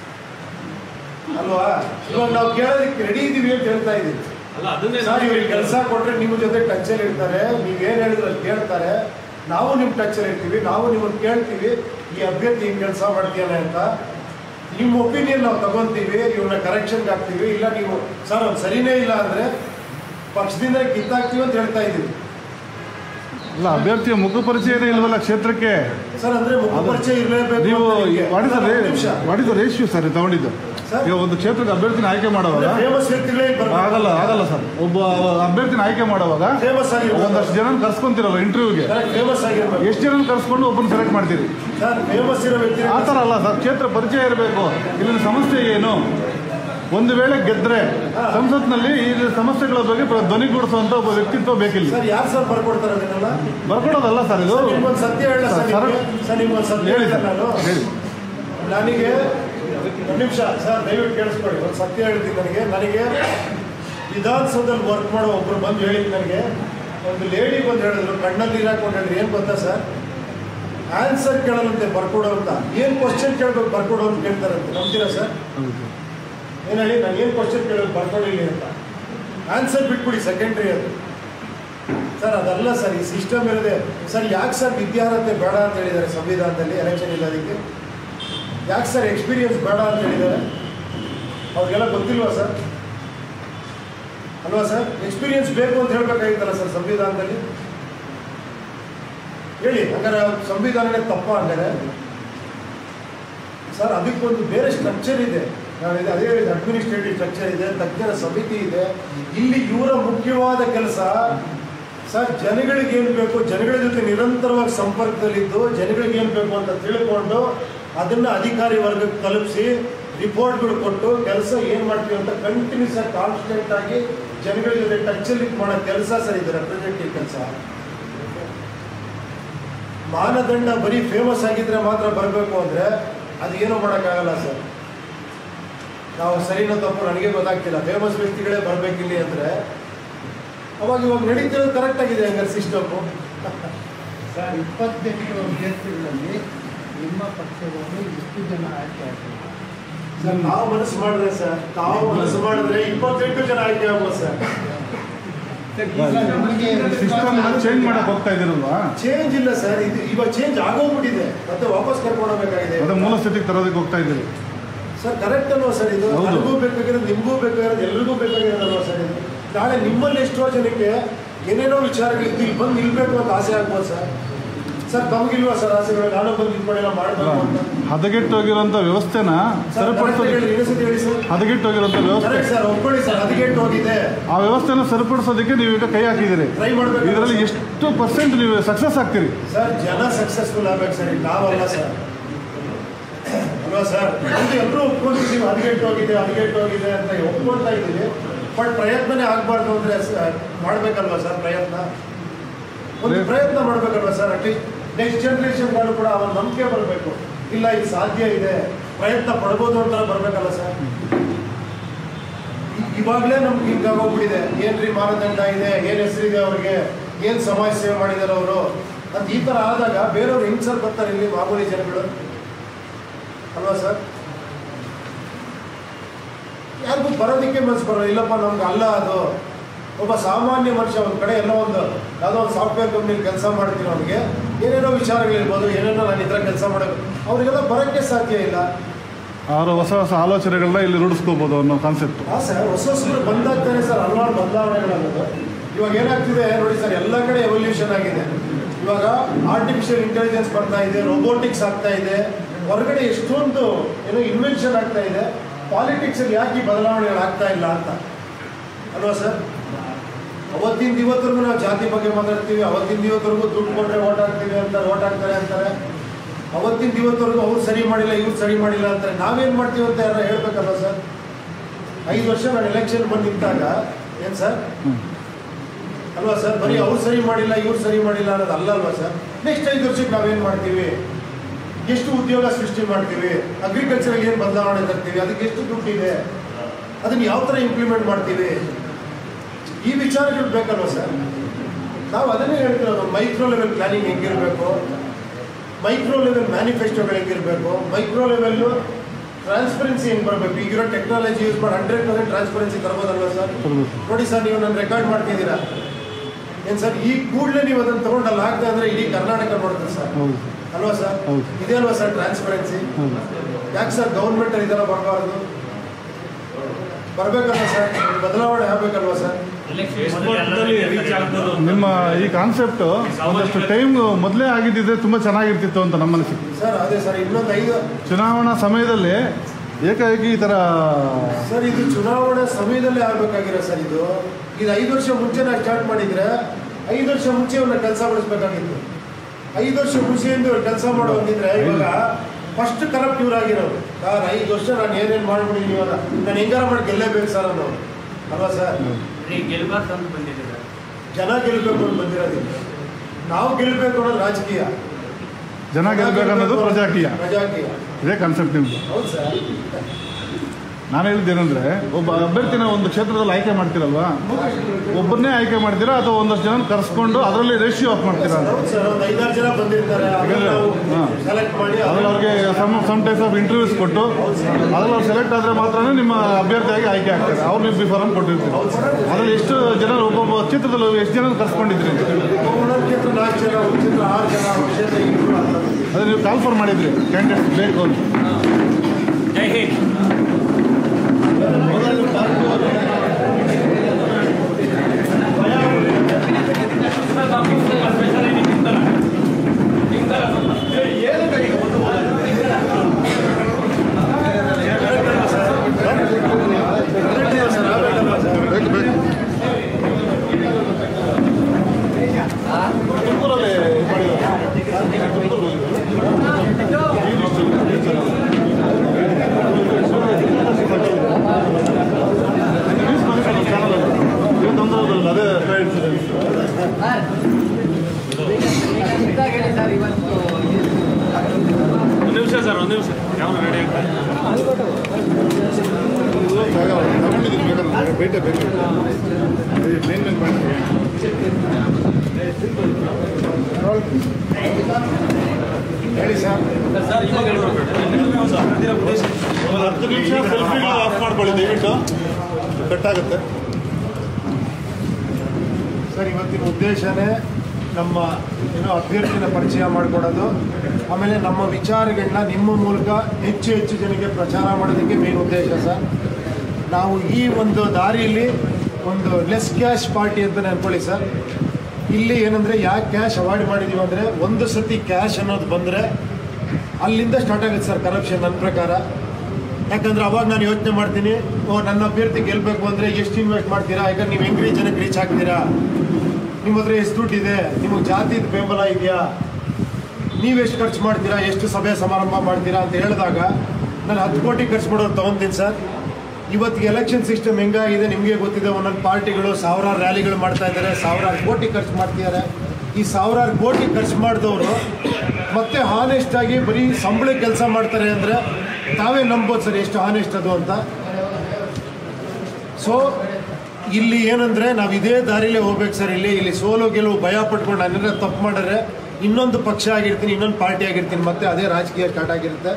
ಅಲ್ವಾ ಇವಾಗ ನಾವು ಕೇಳೋದಕ್ಕೆ ರೆಡಿ ಇದೀವಿ ಅಂತ ಹೇಳ್ತಾ ಇದ್ದೀವಿ ಅಲ್ಲ ಅದನ್ನೇ ಸರ್ ಇವ್ರಿಗೆ ಕೆಲಸ ಕೊಟ್ರೆ ನಿಮ್ಮ ಜೊತೆ ಟಚ್ಚಲ್ಲಿ ಇರ್ತಾರೆ ನೀವೇನು ಹೇಳಿದ್ರೆ ಅದು ಕೇಳ್ತಾರೆ ನಾವು ನಿಮ್ಮ ಟಚ್ಚಲ್ಲಿ ಇರ್ತೀವಿ ನಾವು ನಿಮ್ಮನ್ನು ಕೇಳ್ತೀವಿ ಈ ಅಭ್ಯರ್ಥಿ ಹಿಂಗೆ ಕೆಲಸ ಮಾಡ್ತೀಯಲ್ಲ ಅಂತ ನಿಮ್ಮ ಒಪಿನಿಯನ್ ನಾವು ತಗೊಂತೀವಿ ಇವ್ರನ್ನ ಕರೆಕ್ಷನ್ಗೆ ಹಾಕ್ತೀವಿ ಇಲ್ಲ ನೀವು ಸರ್ ಅವ್ನು ಸರಿನೇ ಇಲ್ಲ ಅಂದರೆ ಪಕ್ಷದಿಂದ ಕಿತ್ತಾಕ್ತೀವಿ ಅಂತ ಹೇಳ್ತಾ ಇದ್ದೀವಿ ಅಲ್ಲ ಅಭ್ಯರ್ಥಿಯ ಮುಖ ಪರಿಚಯನೇ ಇಲ್ವಲ್ಲ ಕ್ಷೇತ್ರಕ್ಕೆ ಸರ್ ಅಂದರೆ ಮುಖ ಪರಿಚಯ ಇರಲೇಬೇಕು ನೀವು ವಾಟ್ ಇಸ್ ನಿಮಿಷ ವಾಟ್ ಇಸ್ ರೇಷಿಯೋ ಸರ್ ತಗೊಂಡಿದ್ದು ಸರ್? ಈಗ ಒಂದು ಕ್ಷೇತ್ರಕ್ಕೆ ಅಭ್ಯರ್ಥಿನ ಆಯ್ಕೆ ಮಾಡುವಾಗ ಫೇಮಸ್ ವ್ಯಕ್ತಿಗಳೇ ಆಗಲ್ಲ ಆಗಲ್ಲ ಸರ್ ಒಬ್ಬ ಅಭ್ಯರ್ಥಿನ ಆಯ್ಕೆ ಮಾಡುವಾಗ ಫೇಮಸ್ ಆಗಿರ್ಬೇಕು ಒಂದಷ್ಟು ಜನ ಕರ್ಸ್ಕೊಂತಿರಲ್ಲ ಇಂಟರ್ವ್ಯೂಗೆ ಫೇಮಸ್ ಆಗಿರ್ಬೇಕು ಎಷ್ಟು ಜನ ಕರ್ಸ್ಕೊಂಡು ಒಬ್ಬನ ಸೆಲೆಕ್ಟ್ ಮಾಡ್ತೀರಿ ಸರ್ ಫೇಮಸ್ ಇರೋ ವ್ಯಕ್ತಿ ಆ ಥರ ಅಲ್ಲ ಸರ್ ಕ್ಷೇತ್ರ ಪರಿಚಯ ಇರಬೇಕು ಇಲ್ಲಿನ ಸಮಸ್ಯೆ ಏನು ಒಂದು ವೇಳೆ ಗೆದ್ರೆ ಸಂಸತ್ನಲ್ಲಿ ಈ ಸಮಸ್ಯೆಗಳ ಬಗ್ಗೆ ಪ್ರ- ಧ್ವನಿಗೂಡಿಸುವಂತ ಒಬ್ಬ ವ್ಯಕ್ತಿತ್ವ ಬೇಕಿಲ್ಲ ಸರ್ ಯಾರು ಸರ್ ಬರ್ಕೊಡ್ತಾರೆ ಅದನ್ನೆಲ್ಲ ಬರ್ಕೊಡೋದಲ್ಲ ಸರ್ ಇದು ಸರ್ ನಿಮ್ಗೊಂದು ಸತ್ಯ ಹೇಳ ಸರ್ ಸರ್, ನಿಮ್ಗೆ? ಸರ್ ನಿಮ್ಗೊಂದು ಸತ್ಯ ಹೇಳಿ ಹೇಳ್ತೇನೆ ಸರ್ ನಾನು ಹೇಳಿ ನನಗೆ ಒಂದು ನಿಮಿಷ ಸರ್ ದಯವಿಟ್ಟು ಕೇಳಿಸ್ಕೊಳ್ಳಿ ಒಂದು ಸತ್ಯ ಹೇಳ್ತೀನಿ ನನಗೆ ನನಗೆ ವಿಧಾನಸೌಧದಲ್ಲಿ ವರ್ಕ್ ಮಾಡೋ ಒಬ್ರು ಬಂದು ಹೇಳಿದ್ದು ನನಗೆ ಒಂದು ಲೇಡಿ ಬಂದು ಹೇಳಿದ್ರು ಕಣ್ಣಲ್ಲಿ ನೀರು ಹಾಕೊಂಡು ಹೇಳಿದ್ರು ಏನು ಗೊತ್ತಾ ಸರ್ ಆನ್ಸರ್ ಕೇಳಲ್ಲಂತೆ ಬರ್ಕೊಡು ಅಂತ ಏನು ಕ್ವಶನ್ ಕೇಳ್ಬೇಕು ಬರ್ಕೊಡು ಅಂತ ಕೇಳ್ತಾರಂತೆ ನಂಬ್ತೀರಾ ಸರ್ ಏನು ಹೇಳಿ ನಾನು ಏನು ಕ್ವಶನ್ ಕೇಳೋದು ಬರ್ಕೊಳ್ಳಿ ಅಂತ ಆನ್ಸರ್ ಬಿಟ್ಬಿಡಿ ಸೆಕೆಂಡ್ರಿ ಅದು ಸರ್ ಅದಲ್ಲ ಸರ್ ಈ ಸಿಸ್ಟಮ್ ಇರೋದೆ ಸರ್ ಯಾಕೆ ಸರ್ ವಿದ್ಯಾರ್ಹತೆ ಬೇಡ ಅಂತ ಹೇಳಿದ್ದಾರೆ ಸಂವಿಧಾನದಲ್ಲಿ ಎಲೆಕ್ಷನ್ ಇಲ್ಲದಕ್ಕೆ ಯಾಕೆ ಸರ್ ಎಕ್ಸ್ಪೀರಿಯನ್ಸ್ ಬೇಡ ಅಂತ ಹೇಳಿದ್ದಾರೆ ಅವ್ರಿಗೆಲ್ಲ ಗೊತ್ತಿಲ್ವಾ ಸರ್ ಅಲ್ವಾ ಸರ್ ಎಕ್ಸ್ಪೀರಿಯನ್ಸ್ ಬೇಕು ಅಂತ ಹೇಳ್ಬೇಕಾಗಿತ್ತಲ್ಲ ಸರ್ ಸಂವಿಧಾನದಲ್ಲಿ ಹೇಳಿ ಹಂಗಾರೆ ಸಂವಿಧಾನನೇ ತಪ್ಪ ಹಂಗಾರೆ ಸರ್ ಅದಕ್ಕೊಂದು ಬೇರೆ ಸ್ಟ್ರಕ್ಚರ್ ಇದೆ ನಾನು ಇದು ಅದೇ ಹೇಳಿದ ಅಡ್ಮಿನಿಸ್ಟ್ರೇಟಿವ್ ಸ್ಟ್ರಕ್ಚರ್ ಇದೆ ತಜ್ಞರ ಸಮಿತಿ ಇದೆ ಇಲ್ಲಿ ಇವರ ಮುಖ್ಯವಾದ ಕೆಲಸ ಸರ್ ಜನಗಳಿಗೆ ಏನು ಬೇಕು ಜನಗಳ ಜೊತೆ ನಿರಂತರವಾಗಿ ಸಂಪರ್ಕದಲ್ಲಿದ್ದು ಜನಗಳಿಗೆ ಏನು ಬೇಕು ಅಂತ ತಿಳ್ಕೊಂಡು ಅದನ್ನು ಅಧಿಕಾರಿ ವರ್ಗಕ್ಕೆ ತಲುಪಿಸಿ ರಿಪೋರ್ಟ್ಗಳು ಕೊಟ್ಟು ಕೆಲಸ ಏನು ಮಾಡ್ತೀವಿ ಅಂತ ಕಂಟಿನ್ಯೂಸ್ ಆಗಿ ಕಾನ್ಸ್ಟೆಂಟ್ ಆಗಿ ಜನಗಳ ಜೊತೆ ಟಚ್ಚಲ್ಲಿ ಮಾಡೋ ಕೆಲಸ ಸರ್ ಇದು ರೆಪ್ರೆಸೆಂಟೇಟಿವ್ ಕೆಲಸ ಮಾನದಂಡ ಬರೀ ಫೇಮಸ್ ಆಗಿದ್ರೆ ಮಾತ್ರ ಬರಬೇಕು ಅಂದರೆ ಅದು ಏನೂ ಮಾಡೋಕ್ಕಾಗಲ್ಲ ಸರ್ ನಾವು ಸರಿನೋ ತಪ್ಪು ನನಗೆ ಗೊತ್ತಾಗ್ತಿಲ್ಲ ಫೇಮಸ್ ವ್ಯಕ್ತಿಗಳೇ ಬರಬೇಕಿಲ್ಲಿ ಅಂದರೆ ಅವಾಗ ಇವಾಗ ನಡೀತಿರೋದು ಕರೆಕ್ಟ್ ಆಗಿದೆ ಹಂಗಾರೆ ಸಿಸ್ಟಮು ಸರ್ ಇಪ್ಪತ್ತೆಂಟು ಅಭ್ಯರ್ಥಿಗಳಲ್ಲಿ ನಿಮ್ಮ ಪಕ್ಷವನ್ನು ಎಷ್ಟು ಜನ ಆಯ್ಕೆ ಆಗ್ತಾರೆ ಸರ್ ನಾವು ಮನಸ್ಸು ಮಾಡಿದ್ರೆ ಸರ್ ತಾವು ಮನಸ್ಸು ಮಾಡಿದ್ರೆ ಇಪ್ಪತ್ತೆಂಟು ಜನ ಆಯ್ಕೆ ಆಗ್ಬೋದು ಸರ್ ನಿಮಗೆ ಸಿಸ್ಟಮ್ ಚೇಂಜ್ ಮಾಡಕ್ ಹೋಗ್ತಾ ಇದ್ದೀರಲ್ವಾ ಚೇಂಜ್ ಇಲ್ಲ ಸರ್ ಇದು ಇವಾಗ ಚೇಂಜ್ ಆಗೋಗ್ಬಿಟ್ಟಿದೆ ಮತ್ತೆ ವಾಪಸ್ ಕರ್ಕೊಂಡು ಹೋಗ್ಬೇಕಾಗಿದೆ ಅದೇ ಮೂಲ ಸ್ಥಿತಿಗೆ ತರೋದಕ್ಕೆ ಹೋಗ್ತಾ ಇದ್ದೀರಿ ಸರ್ ಕರೆಕ್ಟ್ ಅಲ್ವಾ ಸರ್ ಇದು ಹೌದು. ನನಗೂ ಬೇಕಾಗಿರೋದು ನಿಮಗೂ ಬೇಕಾಗಿರೋದು ಎಲ್ರಿಗೂ ಬೇಕಾಗಿರೋದಲ್ವಾ ಸರ್ ಇದು ನಾಳೆ ನಿಮ್ಮಲ್ಲಿ ಎಷ್ಟೋ ಜನಕ್ಕೆ ಏನೇನೋ ವಿಚಾರಗಳು ಇದ್ದು ಇಲ್ಲಿ ಬಂದು ನಿಲ್ಬೇಕು ಅಂತ ಆಸೆ ಆಗ್ಬೋದು ಸರ್ ಸರ್ ತಮಗಿಲ್ವಾ ಸರ್ ಆಸೆಗಳು ನಾನು ಬಂದು ನಿಂತ್ಕೊಂಡೆಲ್ಲ ಮಾಡಬೇಕು ಅಂತ ಹದಗೆಟ್ಟೋಗಿರೋಂಥ ವ್ಯವಸ್ಥೆನ ಸರ್ correct ಆಗಿ ಹೇಳಿ, ಸರಿಪಡಿಸೋದಕ್ಕೆ ಇನ್ನೊಂದ್ಸತಿ ಹೇಳಿ ಸರ್ ಹದಗೆಟ್ಟೋಗಿರೋಂಥ ವ್ಯವಸ್ಥೆ ಕರೆಕ್ಟ್ ಸರ್ ಒಪ್ಕೊಳ್ಳಿ ಸರ್ ಹದಗೆಟ್ಟು ಹೋಗಿದೆ ಆ ವ್ಯವಸ್ಥೆನ ಸರಿಪಡಿಸೋದಕ್ಕೆ ನೀವೀಗ ಕೈ ಹಾಕಿದ್ದೀರಿ ಟ್ರೈ ಮಾಡ್ಬೇಕು ಇದರಲ್ಲಿ ಎಷ್ಟು ಪರ್ಸೆಂಟ್ ನೀವು ಸಕ್ಸಸ್ ಆಗ್ತೀರಿ ಸರ್ ಜನ ಸಕ್ಸಸ್ಫುಲ್ ಆಗ್ಬೇಕು ಸರ್ ಈಗ ನಾವಲ್ಲ ಸರ್ ಅಲ್ವಾ ಸರ್ ನಮ್ದು ಎಲ್ಲರೂ ಒಪ್ಕೊಂತಿದ್ದೀವಿ ಹದಗೆಟ್ಟು ಹೋಗಿದೆ ಹದಗೆಟ್ಟು ಹೋಗಿದೆ ಅಂತ ಒಪ್ಕೊಳ್ತಾ ಇದ್ದೀವಿ ಬಟ್ ಪ್ರಯತ್ನನೇ ಆಗಬಾರ್ದು ಅಂದರೆ ಮಾಡ್ಬೇಕಲ್ವಾ ಸರ್ ಪ್ರಯತ್ನ ಒಂದು ಪ್ರಯತ್ನ- ಪ್ರಯತ್ನ ಮಾಡ್ಬೇಕಲ್ವಾ ಸರ್ ಅಟ್ಲೀಸ್ಟ್ ನೆಕ್ಸ್ಟ್ ಜನ್ರೇಷನ್ಗಳು ಕೂಡ ಅವನ ನಂಬಿಕೆ ಬರಬೇಕು ಇಲ್ಲ ಇದು ಸಾಧ್ಯ ಇದೆ ಪ್ರಯತ್ನ ಪಡ್ಬೋದು ಅಂತ ಬರಬೇಕಲ್ಲ ಸರ್ ಈ- ಇವಾಗಲೇ ನಮ್ಗೆ ಹಿಂಗಾಗೋಗ್ಬಿಟ್ಟಿದೆ ಏನ್ರಿ ಮಾನದಂಡ ಇದೆ ಏನು ಹೆಸರಿದೆ ಅವ್ರಿಗೆ ಏನು ಸಮಾಜ ಸೇವೆ ಮಾಡಿದಾರೆ ಅವರು ಅಂತ ಈ ಥರ ಆದಾಗ ಬೇರೆಯವ್ರು ಹೆಂಗ್ ಸರ್ ಬರ್ತಾರೆ ಇಲ್ಲಿ ಮಾಮೂಲಿ ಜನಗಳು ಅಲ್ವಾ ಸರ್ ಯಾರಿಗೂ ಬರೋದಕ್ಕೆ ಮನಸ್ಸು ಬರೋಲ್ಲ ಇಲ್ಲಪ್ಪ ನಮ್ಗೆ ಅಲ್ಲ ಅದು ಒಬ್ಬ ಸಾಮಾನ್ಯ ಮನುಷ್ಯ ಒಂದು ಕಡೆ ಎಲ್ಲೋ ಒಂದು ಯಾವುದೋ ಒಂದು ಸಾಫ್ಟ್ವೇರ್ ಕಂಪ್ನಿಲಿ ಕೆಲಸ ಮಾಡ್ತೀನಿ ಅವ್ನಿಗೆ ಏನೇನೋ ವಿಚಾರಗಳಿರ್ಬೋದು ಏನೇನೋ ನಾನು ಇದ್ರ ಕೆಲಸ ಮಾಡೋದು ಅವರಿಗೆಲ್ಲ ಬರೋಕ್ಕೆ ಸಾಧ್ಯ ಇಲ್ಲ ಅವರ ಹೊಸ ಹೊಸ ಆಲೋಚನೆಗಳನ್ನ ಇಲ್ಲಿ ರೂಢಿಸ್ಕೋಬೋದು ಅನ್ನೋ ಕಾನ್ಸೆಪ್ಟ್ ಹಾಂ ಸರ್ ಹೊಸ ಹೊಸರು ಬಂದಾಗ್ತಾನೆ ಸರ್ ಹಲವಾರು ಬದಲಾವಣೆಗಳಾಗೋದು ಇವಾಗ ಏನಾಗ್ತಿದೆ ನೋಡಿ ಸರ್ ಎಲ್ಲ ಕಡೆ ಎವಲ್ಯೂಷನ್ ಆಗಿದೆ ಇವಾಗ ಆರ್ಟಿಫಿಷಿಯಲ್ ಇಂಟೆಲಿಜೆನ್ಸ್ ಬರ್ತಾ ಇದೆ ರೋಬೋಟಿಕ್ಸ್ ಆಗ್ತಾ ಇದೆ ಹೊರಗಡೆ ಎಷ್ಟೊಂದು ಏನೋ ಇನ್ವೆನ್ಷನ್ ಆಗ್ತಾ ಇದೆ ಪಾಲಿಟಿಕ್ಸಲ್ಲಿ ಯಾಕೆ ಈ ಬದಲಾವಣೆಗಳಾಗ್ತಾ ಇಲ್ಲ ಅಂತ ಅಲ್ವಾ ಸರ್ ಅವತ್ತಿಂದ ಇವತ್ತರೆಗೂ ನಾವು ಜಾತಿ ಬಗ್ಗೆ ಮಾತಾಡ್ತೀವಿ ಅವತ್ತಿಂದ ಇವತ್ತರೆಗೂ ದುಡ್ಡು ಕೊಟ್ಟರೆ ಓಟ್ ಹಾಕ್ತೀವಿ ಅಂತ ಓಟ್ ಹಾಕ್ತಾರೆ ಅಂತಾರೆ ಅವತ್ತಿಂದ ಇವತ್ತರೆಗೂ ಅವ್ರು ಸರಿ ಮಾಡಿಲ್ಲ ಇವ್ರು ಸರಿ ಮಾಡಿಲ್ಲ ಅಂತಾರೆ ನಾವೇನು ಮಾಡ್ತೀವಿ ಅಂತ ಯಾರು ಹೇಳ್ಬೇಕಲ್ವ ಸರ್ ಐದು ವರ್ಷ ನಾನು ಎಲೆಕ್ಷನ್ ಬಂದು ನಿಂತಾಗ ಏನು ಸರ್ ಅಲ್ವಾ ಸರ್ ಬರೀ ಅವ್ರು ಸರಿ ಮಾಡಿಲ್ಲ ಇವ್ರು ಸರಿ ಮಾಡಿಲ್ಲ ಅನ್ನೋದು ಅಲ್ಲ ಅಲ್ವಾ ಸರ್ ನೆಕ್ಸ್ಟ್ ಐದು ವರ್ಷಕ್ಕೆ ನಾವೇನು ಮಾಡ್ತೀವಿ ಎಷ್ಟು ಉದ್ಯೋಗ ಸೃಷ್ಟಿ ಮಾಡ್ತೀವಿ ಅಗ್ರಿಕಲ್ಚರಲ್ಲಿ ಏನು ಬದಲಾವಣೆ ತರ್ತೀವಿ ಅದಕ್ಕೆ ಎಷ್ಟು ದುಡ್ಡಿದೆ ಅದನ್ನು ಯಾವ ಥರ ಇಂಪ್ಲಿಮೆಂಟ್ ಮಾಡ್ತೀವಿ ಈ ವಿಚಾರಗಳು ಬೇಕಲ್ವ ಸರ್ ನಾವು ಅದನ್ನೇ ಹೇಳ್ತಿರೋದು ಮೈಕ್ರೋ ಲೆವೆಲ್ ಪ್ಲಾನಿಂಗ್ ಹೆಂಗಿರಬೇಕು ಮೈಕ್ರೋ ಲೆವೆಲ್ ಮ್ಯಾನಿಫೆಸ್ಟೋಗಳು ಹೆಂಗಿರಬೇಕು ಮೈಕ್ರೋ ಲೆವೆಲ್ಲು ಟ್ರಾನ್ಸ್ಪರೆನ್ಸಿ ಹೆಂಗೆ ಬರಬೇಕು ಈಗಿರೋ ಟೆಕ್ನಾಲಜಿ ಯೂಸ್ ಮಾಡಿ ಹಂಡ್ರೆಡ್ ಪರ್ಸೆಂಟ್ ಟ್ರಾನ್ಸ್ಪರೆನ್ಸಿ ತರ್ಬೋದಲ್ವಾ ಸರ್ ನೋಡಿ ಸರ್ ನೀವು ನಾನು ರೆಕಾರ್ಡ್ ಮಾಡ್ತಿದ್ದೀರಾ ಏನು ಸರ್ ಈ ಕೂಡಲೇ ನೀವು ಅದನ್ನು ತಗೊಂಡು ಅಲ್ಲಿ ಹಾಕ್ತಾ ಅಂದರೆ ಇಡೀ ಕರ್ನಾಟಕ ನೋಡ್ತೀವಿ ಸರ್ ಹೌದು ಅಲ್ವಾ ಸರ್ ಹೌದು. ಇದೇ ಅಲ್ವಾ ಸರ್ ಟ್ರಾನ್ಸ್ಪರೆನ್ಸಿ ಹೌದು ಯಾಕೆ ಸರ್ ಗೌರ್ಮೆಂಟಲ್ಲಿ ಇದೆಲ್ಲ ಬರಬಾರ್ದು ಬರಬೇಕಲ್ವ ಸರ್ ಬದಲಾವಣೆ ಆಗಬೇಕಲ್ವಾ ಸರ್ ಎಷ್ಟು ಮಟ್ಟದಲ್ಲಿ ರೀಚ್ ಆಗ್ತದೆ ಅಂತ ನಿಮ್ಮ ಈ ಕಾನ್ಸೆಪ್ಟ್ ಒಂದಷ್ಟು ಟೈಮ್ ಮೊದಲೇ ಆಗಿದ್ದಿದ್ರೆ ತುಂಬ ಚೆನ್ನಾಗಿರ್ತಿತ್ತು ಅಂತ ನಮ್ಮ ಅನಿಸಿಕೆ ಸರ್ ಅದೇ ಸರ್ ಇನ್ನೊಂದು ಐದು ಚುನಾವಣಾ ಸಮಯದಲ್ಲಿ ಏಕಾಏಕಿ ಈ ಥರ ಸರ್ ಇದು ಚುನಾವಣೆ ಸಮಯದಲ್ಲೇ ಆಗ್ಬೇಕಾಗಿರೋ ಸರ್ ಇದು ಇದು ಐದು ವರ್ಷ ಮುಂಚೆ ನಾವು ಸ್ಟಾರ್ಟ್ ಮಾಡಿದ್ರೆ ಐದು ವರ್ಷ ಮುಂಚೆ ಅವ್ರನ್ನ ಕೆಲಸ ಮಾಡಿಸ್ಬೇಕಾಗಿತ್ತು ಐದು ವರ್ಷ ಮುಂಚೆಯಿಂದ ಇವ್ರು ಕೆಲಸ ಮಾಡೋ ಹೋಗಿದ್ರೆ ಇವಾಗ ಫಸ್ಟ್ ಕರಪ್ಟ್ ಇವ್ರು ಆಗಿರೋರು ಸರ್ ಐದು ವರ್ಷ ನಾನು ಏನೇನು ಮಾಡ್ಬಿಟ್ಟಿದ್ದೀನಿ ಇವಾಗ ನಾನು ಹೆಂಗಾರ ಮಾಡಿ ಗೆಲ್ಲೇಬೇಕು ಸರ್ ಅನ್ನೋರು ಅಲ್ವಾ ಸರ್ ಗೆಲ್ಬಾರ್ದು ಅಂತ ಬಂದಿದ್ದಾರೆ ಜನ ಗೆಲ್ಲಬೇಕು ಅಂತ ಬಂದಿರೋದಿಲ್ಲ ನಾವು ಗೆಲ್ಲಬೇಕು ಅನ್ನೋದು ರಾಜಕೀಯ ಜನ ಗೆಲ್ಬೇಕನ್ನೋದು ಪ್ರಜಾಕೀಯ ಪ್ರಜಾಕೀಯ ಇದೇ ಕಾನ್ಸೆಪ್ಟ್ ನಿಮ್ದು ಹೌದು ಸರ್ ನಾನು ಹೇಳಿದ್ದೇನೆಂದ್ರೆ ಒಬ್ಬ ಅಭ್ಯರ್ಥಿನ ಒಂದು ಕ್ಷೇತ್ರದಲ್ಲಿ ಆಯ್ಕೆ ಮಾಡ್ತೀರಲ್ವಾ ಒಬ್ಬರನ್ನೇ ಆಯ್ಕೆ ಮಾಡ್ತೀರಾ ಅಥವಾ ಒಂದಷ್ಟು ಜನ ಕರೆಸ್ಕೊಂಡು ಅದರಲ್ಲಿ ರೇಷಿಯೋ ಆಫ್ ಮಾಡ್ತೀರಾ ಅಂತ ಹೌದು ಸರ್ ಒಂದು ಐದಾರು ಜನ ಬಂದಿರ್ತಾರೆ ಅದನ್ನ ನಾವು ಹಾ. ಸೆಲೆಕ್ಟ್ ಮಾಡಿ ಅದ್ರಲ್ಲಿ ಅವ್ರಿಗೆ some some types of interviews ಕೊಟ್ಟು ಅದ್ರಲ್ಲಿ ಅವ್ರು ಸೆಲೆಕ್ಟ್ ಆದರೆ ಮಾತ್ರ ನಿಮ್ಮ ಅಭ್ಯರ್ಥಿಯಾಗಿ ಆಯ್ಕೆ ಆಗ್ತಾರೆ ಅವ್ರು ನೀವು ಬಿಫಾರಮ್ ಕೊಟ್ಟಿರ್ತೀರಿ ಅದ್ರಲ್ಲಿ ಎಷ್ಟು ಜನ ಒಬ್ಬೊಬ್ಬ ಕ್ಷೇತ್ರದಲ್ಲಿ ಎಷ್ಟು ಜನ ಕರ್ಸ್ಕೊಂಡಿದ್ರಿ ಒಂದೊಂದು ಕ್ಷೇತ್ರ ನಾಲ್ಕು ಜನ ಒಂದು ಕ್ಷೇತ್ರ ಆರು ಜನ ಒಂದು ಕ್ಷೇತ್ರ ಇಬ್ಬರು ಅಂತ ಅದೇ ನೀವು ಕಾಲ್ಫರ್ ಮಾಡಿದ್ರಿ ಕ್ಯಾಂಡಿಡೇಟ್ ಬೇಕು ಅಂತ ಜೈ ಹಿಂದ್ ಬೇಕು ಬೇಕು ತುಮಕೂರಲ್ಲಿ ಇದು ಮಾಡಿದ್ದಾರೆ. ನ್ಯೂಸ್ ಬಂದಿದೆ ಚಾನಲ್ ಅಲ್ಲಿ. ಇವತ್ತು ಒಂದು ಹೌದಲ್ಲ, ಅದೇ ಇನ್ಸಿಡೆಂಟ್ ಒಂದು ನಿಮಿಷ ಸರ್ ಒಂದು ನಿಮಿಷ ಯಾವ ರೆಡಿ ಆಗ್ತದೆ ತಗೊಂಡಿದ್ದೀನಿ ಬೇಕಾದ್ರೆ ಬೇಟೆ ಬೇಕು ಮೇನ್ ಮೇನ್ ಪಾಯಿಂಟ್ ಹೇಳಿ ಸರ್ ಒಂದು ಹತ್ತು ನಿಮಿಷ ಸೆಲ್ಫಿಗಳು ಆಫ್ ಮಾಡ್ಕೊಳ್ಳಿ ದಯವಿಟ್ಟು ಕಟ್ಟಾಗುತ್ತೆ ಸರ್ ಇವತ್ತಿನ ಉದ್ದೇಶನೇ ನಮ್ಮ ಏನೋ ಅಭ್ಯರ್ಥಿನ ಪರಿಚಯ ಮಾಡಿಕೊಡೋದು ಆಮೇಲೆ ನಮ್ಮ ವಿಚಾರಗಳನ್ನ ನಿಮ್ಮ ಮೂಲಕ ಹೆಚ್ಚು ಹೆಚ್ಚು ಜನಕ್ಕೆ ಪ್ರಚಾರ ಮಾಡೋದಕ್ಕೆ ಮೇನ್ ಉದ್ದೇಶ ಸರ್ ನಾವು ಈ ಒಂದು ದಾರಿಯಲ್ಲಿ ಒಂದು ಲೆಸ್ ಕ್ಯಾಶ್ ಪಾರ್ಟಿ ಅಂತ ಅನ್ಕೊಳ್ಳಿ ಸರ್ ಇಲ್ಲಿ ಏನಂದರೆ ಯಾಕೆ ಕ್ಯಾಶ್ ಅವಾಯ್ಡ್ ಮಾಡಿದ್ದೀವಿ ಅಂದರೆ ಒಂದು ಸತಿ ಕ್ಯಾಶ್ ಅನ್ನೋದು ಬಂದರೆ ಅಲ್ಲಿಂದ ಸ್ಟಾರ್ಟ್ ಆಗುತ್ತೆ ಸರ್ ಕರಪ್ಷನ್ ನನ್ನ ಪ್ರಕಾರ ಯಾಕಂದ್ರೆ ಅವಾಗ ನಾನು ಯೋಚನೆ ಮಾಡ್ತೀನಿ ಓ ನನ್ನ ಅಭ್ಯರ್ಥಿ ಗೆಲ್ಲಬೇಕು ಅಂದರೆ ಎಷ್ಟು ಇನ್ವೆಸ್ಟ್ ಮಾಡ್ತೀರಾ ಯಾಕಂದ್ರೆ ನೀವು ಹೆಂಗ್ರಿ ಜನಕ್ಕೆ ರೀಚ್ ಆಗ್ತೀರಾ ನಿಮ್ಮ ಹತ್ರ ಎಷ್ಟು ದುಡ್ಡಿದೆ ನಿಮಗೆ ಜಾತಿದ ಬೆಂಬಲ ಇದೆಯಾ ನೀವೆಷ್ಟು ಖರ್ಚು ಮಾಡ್ತೀರಾ ಎಷ್ಟು ಸಭೆ ಸಮಾರಂಭ ಮಾಡ್ತೀರಾ ಅಂತ ಹೇಳಿದಾಗ ನಾನು ಹತ್ತು ಕೋಟಿ ಖರ್ಚು ಮಾಡೋದು ತೊಗೊತೀನಿ ಸರ್ ಇವತ್ತಿಗೆ ಎಲೆಕ್ಷನ್ ಸಿಸ್ಟಮ್ ಹೆಂಗಾಗಿದೆ ನಿಮಗೆ ಗೊತ್ತಿದೆ ಒಂದೊಂದು ಪಾರ್ಟಿಗಳು ಸಾವಿರಾರು ರ್ಯಾಲಿಗಳು ಮಾಡ್ತಾ ಇದ್ದಾರೆ ಸಾವಿರಾರು ಕೋಟಿ ಖರ್ಚು ಮಾಡ್ತಿದ್ದಾರೆ ಈ ಸಾವಿರಾರು ಕೋಟಿ ಖರ್ಚು ಮಾಡಿದವರು ಮತ್ತೆ ಹಾನೆಸ್ಟ್ ಆಗಿ ಬರೀ ಸಂಬಳ ಕೆಲಸ ಮಾಡ್ತಾರೆ ಅಂದರೆ ತಾವೇ ನಂಬೋದು ಸರ್ ಎಷ್ಟು ಹಾನೆಸ್ಟ್ ಅದು ಅಂತ ಸೊ ಇಲ್ಲಿ ಏನಂದ್ರೆ ನಾವು ಇದೇ ದಾರಿಲೇ ಹೋಗ್ಬೇಕು ಸರ್ ಇಲ್ಲಿ ಇಲ್ಲಿ ಸೋಲು ಗೆಲುವು ಭಯ ಪಟ್ಕೊಂಡು ನಾನೇನಾರ ತಪ್ಪು ಮಾಡಿದ್ರೆ ಇನ್ನೊಂದು ಪಕ್ಷ ಆಗಿರ್ತೀನಿ ಇನ್ನೊಂದು ಪಾರ್ಟಿ ಆಗಿರ್ತೀನಿ ಮತ್ತೆ ಅದೇ ರಾಜಕೀಯ ಸ್ಟಾರ್ಟ್ ಆಗಿರುತ್ತೆ